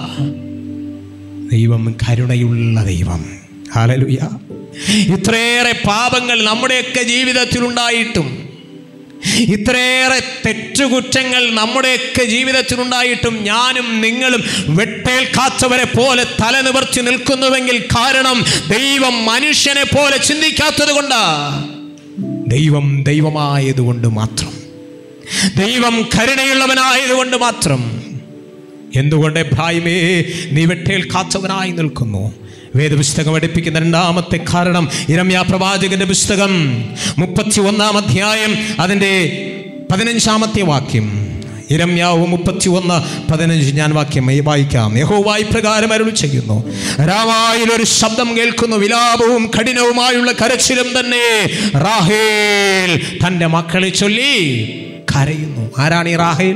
A: ദൈവം കരുണയുള്ള ദൈവം ഹാലലുയ ഇത്രയേറെ പാപങ്ങൾ നമ്മുടെയൊക്കെ ജീവിതത്തിൽ ഉണ്ടായിട്ടും ഇത്രയേറെ തെറ്റുകുറ്റങ്ങൾ നമ്മുടെയൊക്കെ ജീവിതത്തിലുണ്ടായിട്ടും ഞാനും നിങ്ങളും വെട്ടേൽക്കാത്തവരെ പോലെ തല നിവർത്തി നിൽക്കുന്നുവെങ്കിൽ കാരണം ദൈവം മനുഷ്യനെ പോലെ ചിന്തിക്കാത്തത് കൊണ്ടാ ദൈവം ദൈവമായതുകൊണ്ട് മാത്രം ദൈവം കരുണയുള്ളവനായതുകൊണ്ട് മാത്രം എന്തുകൊണ്ട് എബ്രാഹിമേ നീ വെട്ടേൽക്കാത്തവനായി നിൽക്കുന്നു വേദപുസ്തകം പഠിപ്പിക്കുന്ന രണ്ടാമത്തെ കാരണം ഇരമ്യ പ്രവാചകന്റെ പുസ്തകം മുപ്പത്തി ഒന്നാം അധ്യായം അതിൻ്റെ പതിനഞ്ചാമത്തെ വാക്യം ഇരമ്യാവ് മുപ്പത്തി ഒന്ന് പതിനഞ്ച് ഞാൻ വാക്യം വായിക്കാം യഹോവായി പ്രകാരം അരുൾ ചെയ്യുന്നു രാമായിൽ ഒരു ശബ്ദം കേൾക്കുന്നു വിലാപവും കഠിനവുമായുള്ള കരച്ചിലും തന്നെ റാഹേൽ തൻ്റെ മക്കളെ ചൊല്ലി കരയുന്നു ആരാണ് ഈ റാഹേൽ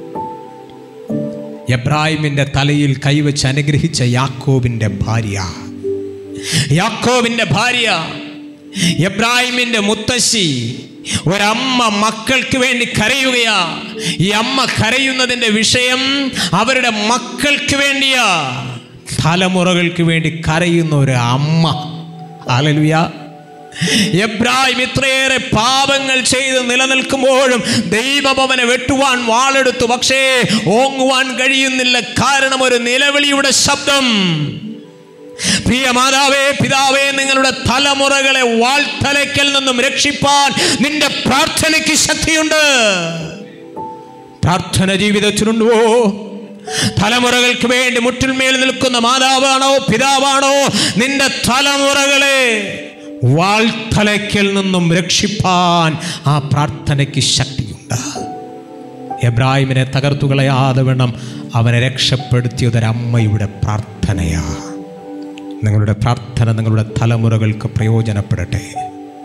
A: എബ്രാഹിമിന്റെ തലയിൽ കൈവച്ച് അനുഗ്രഹിച്ച യാക്കോബിന്റെ ഭാര്യ യാക്കോബിന്റെ ഭാര്യ എബ്രാഹിമിന്റെ മുത്തശ്ശി ഒരമ്മ മക്കൾക്ക് വേണ്ടി കരയുകയാ ഈ അമ്മ കരയുന്നതിന്റെ വിഷയം അവരുടെ മക്കൾക്ക് വേണ്ടിയാ തലമുറകൾക്ക് വേണ്ടി കരയുന്ന ഒരു അമ്മ അലലുയ എബ്രാഹിം ഇത്രയേറെ പാപങ്ങൾ ചെയ്ത് നിലനിൽക്കുമ്പോഴും ദൈവഭവനെ വെട്ടുവാൻ വാളെടുത്തു പക്ഷേ ഓങ്ങുവാൻ കഴിയുന്നില്ല കാരണം ഒരു നിലവിളിയുടെ ശബ്ദം പ്രിയ മാതാവേ പിതാവേ നിങ്ങളുടെ തലമുറകളെ വാൾത്തലയ്ക്കൽ നിന്നും രക്ഷിപ്പാൻ നിന്റെ പ്രാർത്ഥനയ്ക്ക് ശക്തിയുണ്ട് പ്രാർത്ഥന ജീവിതത്തിലുണ്ടോ തലമുറകൾക്ക് വേണ്ടി മുട്ടിന്മേൽ നിൽക്കുന്ന മാതാവാണോ പിതാവാണോ നിന്റെ തലമുറകളെ വാൾത്തലയ്ക്കൽ നിന്നും രക്ഷിപ്പാൻ ആ പ്രാർത്ഥനയ്ക്ക് ശക്തിയുണ്ട് എബ്രാഹിമിനെ തകർത്തുകളയാതെ വേണം അവനെ രക്ഷപ്പെടുത്തിയതൊരമ്മയുടെ പ്രാർത്ഥനയാ നിങ്ങളുടെ പ്രാർത്ഥന നിങ്ങളുടെ തലമുറകൾക്ക് പ്രയോജനപ്പെടട്ടെ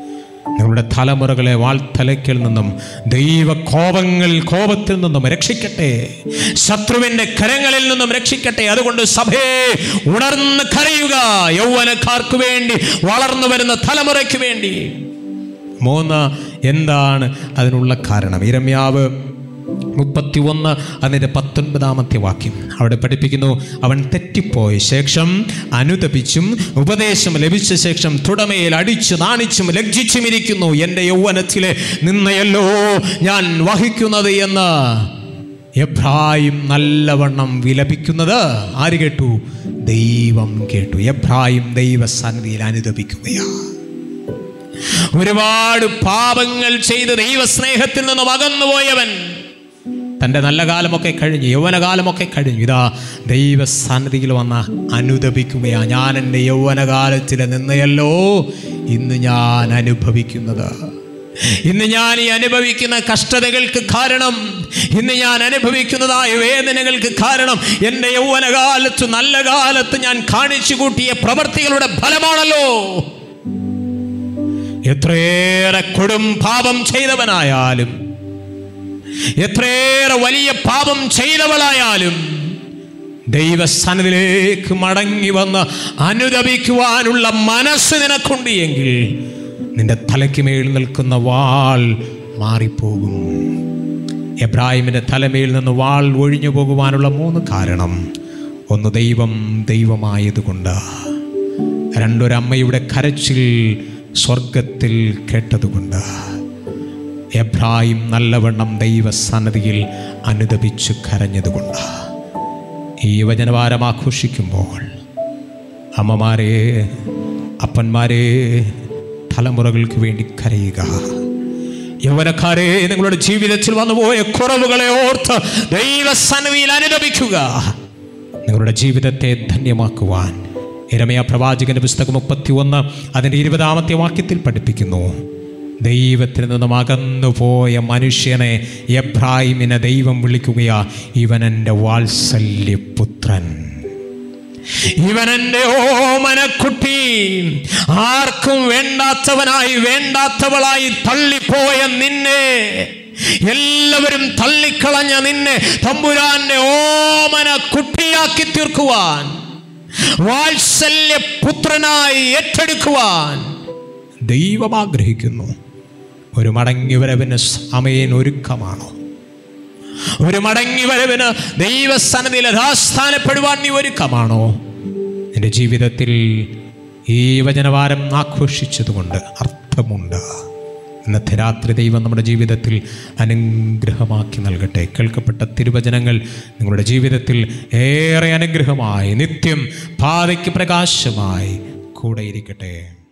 A: നിങ്ങളുടെ തലമുറകളെ വാൾത്തലയ്ക്കിൽ നിന്നും ദൈവ കോപങ്ങൾ കോപത്തിൽ നിന്നും രക്ഷിക്കട്ടെ ശത്രുവിൻ്റെ കരങ്ങളിൽ നിന്നും രക്ഷിക്കട്ടെ അതുകൊണ്ട് സഭയെ ഉണർന്ന് കരയുക യൗവനക്കാർക്ക് വേണ്ടി വളർന്നു വരുന്ന തലമുറയ്ക്ക് വേണ്ടി മൂന്ന് എന്താണ് അതിനുള്ള കാരണം ഇരമ്യാവ് മുപ്പത്തി ഒന്ന് അതിൻ്റെ പത്തൊൻപതാമത്തെ വാക്യം അവിടെ പഠിപ്പിക്കുന്നു അവൻ തെറ്റിപ്പോയ ശേഷം അനുതപിച്ചും ഉപദേശം ലഭിച്ച ശേഷം തുടമയിൽ അടിച്ചു നാണിച്ചും ലജ്ജിച്ചും ഇരിക്കുന്നു എൻ്റെ യൗവനത്തിലെ നിന്നയല്ലോ ഞാൻ വഹിക്കുന്നത് എന്ന് എബ്രാഹിം നല്ലവണ്ണം വിലപിക്കുന്നത് ആര് കേട്ടു ദൈവം കേട്ടു എബ്രാഹിം ദൈവസന്നിധിയിൽ അനുദപിക്കുകയാണ് ഒരുപാട് പാപങ്ങൾ ചെയ്ത് ദൈവസ്നേഹത്തിൽ നിന്നും അകന്നുപോയവൻ തൻ്റെ നല്ല കാലമൊക്കെ കഴിഞ്ഞു യൗവനകാലമൊക്കെ കഴിഞ്ഞു ഇതാ ദൈവസന്നിധിയിൽ വന്ന അനുദപിക്കുകയാ ഞാൻ എൻ്റെ യൗവനകാലത്തിൽ നിന്നയല്ലോ ഇന്ന് ഞാൻ അനുഭവിക്കുന്നത് ഇന്ന് ഞാൻ ഈ അനുഭവിക്കുന്ന കഷ്ടതകൾക്ക് കാരണം ഇന്ന് ഞാൻ അനുഭവിക്കുന്നതായ വേദനകൾക്ക് കാരണം എൻ്റെ യൗവനകാലത്ത് നല്ല കാലത്ത് ഞാൻ കാണിച്ചു കൂട്ടിയ പ്രവർത്തികളുടെ ഫലമാണല്ലോ എത്രയേറെ കൊടും പാപം ചെയ്തവനായാലും എത്രയേറെ വലിയ പാപം ചെയ്തവളായാലും ദൈവസ്ഥാനത്തിലേക്ക് മടങ്ങി വന്ന് അനുദപിക്കുവാനുള്ള മനസ്സ് നിനക്കുണ്ട് എങ്കിൽ നിന്റെ തലയ്ക്ക് മേൽ നിൽക്കുന്ന വാൾ മാറിപ്പോകും എബ്രാഹിമിൻ്റെ തലമേൽ നിന്ന് വാൾ ഒഴിഞ്ഞു പോകുവാനുള്ള മൂന്ന് കാരണം ഒന്ന് ദൈവം ദൈവമായതുകൊണ്ട് രണ്ടൊരമ്മയുടെ കരച്ചിൽ സ്വർഗത്തിൽ കേട്ടതുകൊണ്ട് എബ്രാഹിം നല്ലവണ്ണം ദൈവസന്നതിയിൽ അനുദപിച്ചു കരഞ്ഞതുകൊണ്ട് ഈ വചനവാരം ആഘോഷിക്കുമ്പോൾ അമ്മമാരെ അപ്പന്മാരെ തലമുറകൾക്ക് വേണ്ടി കരയുക യൗവനക്കാരെ നിങ്ങളുടെ ജീവിതത്തിൽ വന്നുപോയ കുറവുകളെ ഓർത്ത് ദൈവസന്നിധിയിൽ അനുദപിക്കുക നിങ്ങളുടെ ജീവിതത്തെ ധന്യമാക്കുവാൻ ഇരമയ പ്രവാചകന്റെ പുസ്തകം മുപ്പത്തി ഒന്ന് അതിൻ്റെ ഇരുപതാമത്തെ വാക്യത്തിൽ പഠിപ്പിക്കുന്നു ദൈവത്തിൽ നിന്നും അകന്നുപോയ മനുഷ്യനെ എബ്രാഹിമിനെ ദൈവം വിളിക്കുകയാ ഇവനെൻ്റെ വാത്സല്യപുത്രൻ ഇവനെന്റെ ഓമനക്കുട്ടി ആർക്കും വേണ്ടാത്തവനായി വേണ്ടാത്തവളായി തള്ളിപ്പോയ നിന്നെ എല്ലാവരും തള്ളിക്കളഞ്ഞ നിന്നെ തമ്പുരാന്റെ ഓമന കുട്ടിയാക്കി തീർക്കുവാൻ വാത്സല്യ പുത്രനായി ഏറ്റെടുക്കുവാൻ ദൈവം ആഗ്രഹിക്കുന്നു ഒരു മടങ്ങി വരവിന് സമയൻ ഒരുക്കമാണോ ഒരു മടങ്ങി വരവിന് ദൈവസ്ഥാനത്തിൽ യഥാസ്ഥാനപ്പെടുവാൻ നീ ഒരുക്കമാണോ എൻ്റെ ജീവിതത്തിൽ ഈ വചനവാരം ആഘോഷിച്ചതുകൊണ്ട് അർത്ഥമുണ്ട് ഇന്നത്തെ രാത്രി ദൈവം നമ്മുടെ ജീവിതത്തിൽ അനുഗ്രഹമാക്കി നൽകട്ടെ കേൾക്കപ്പെട്ട തിരുവചനങ്ങൾ നിങ്ങളുടെ ജീവിതത്തിൽ ഏറെ അനുഗ്രഹമായി നിത്യം പാതയ്ക്ക് പ്രകാശമായി കൂടെ ഇരിക്കട്ടെ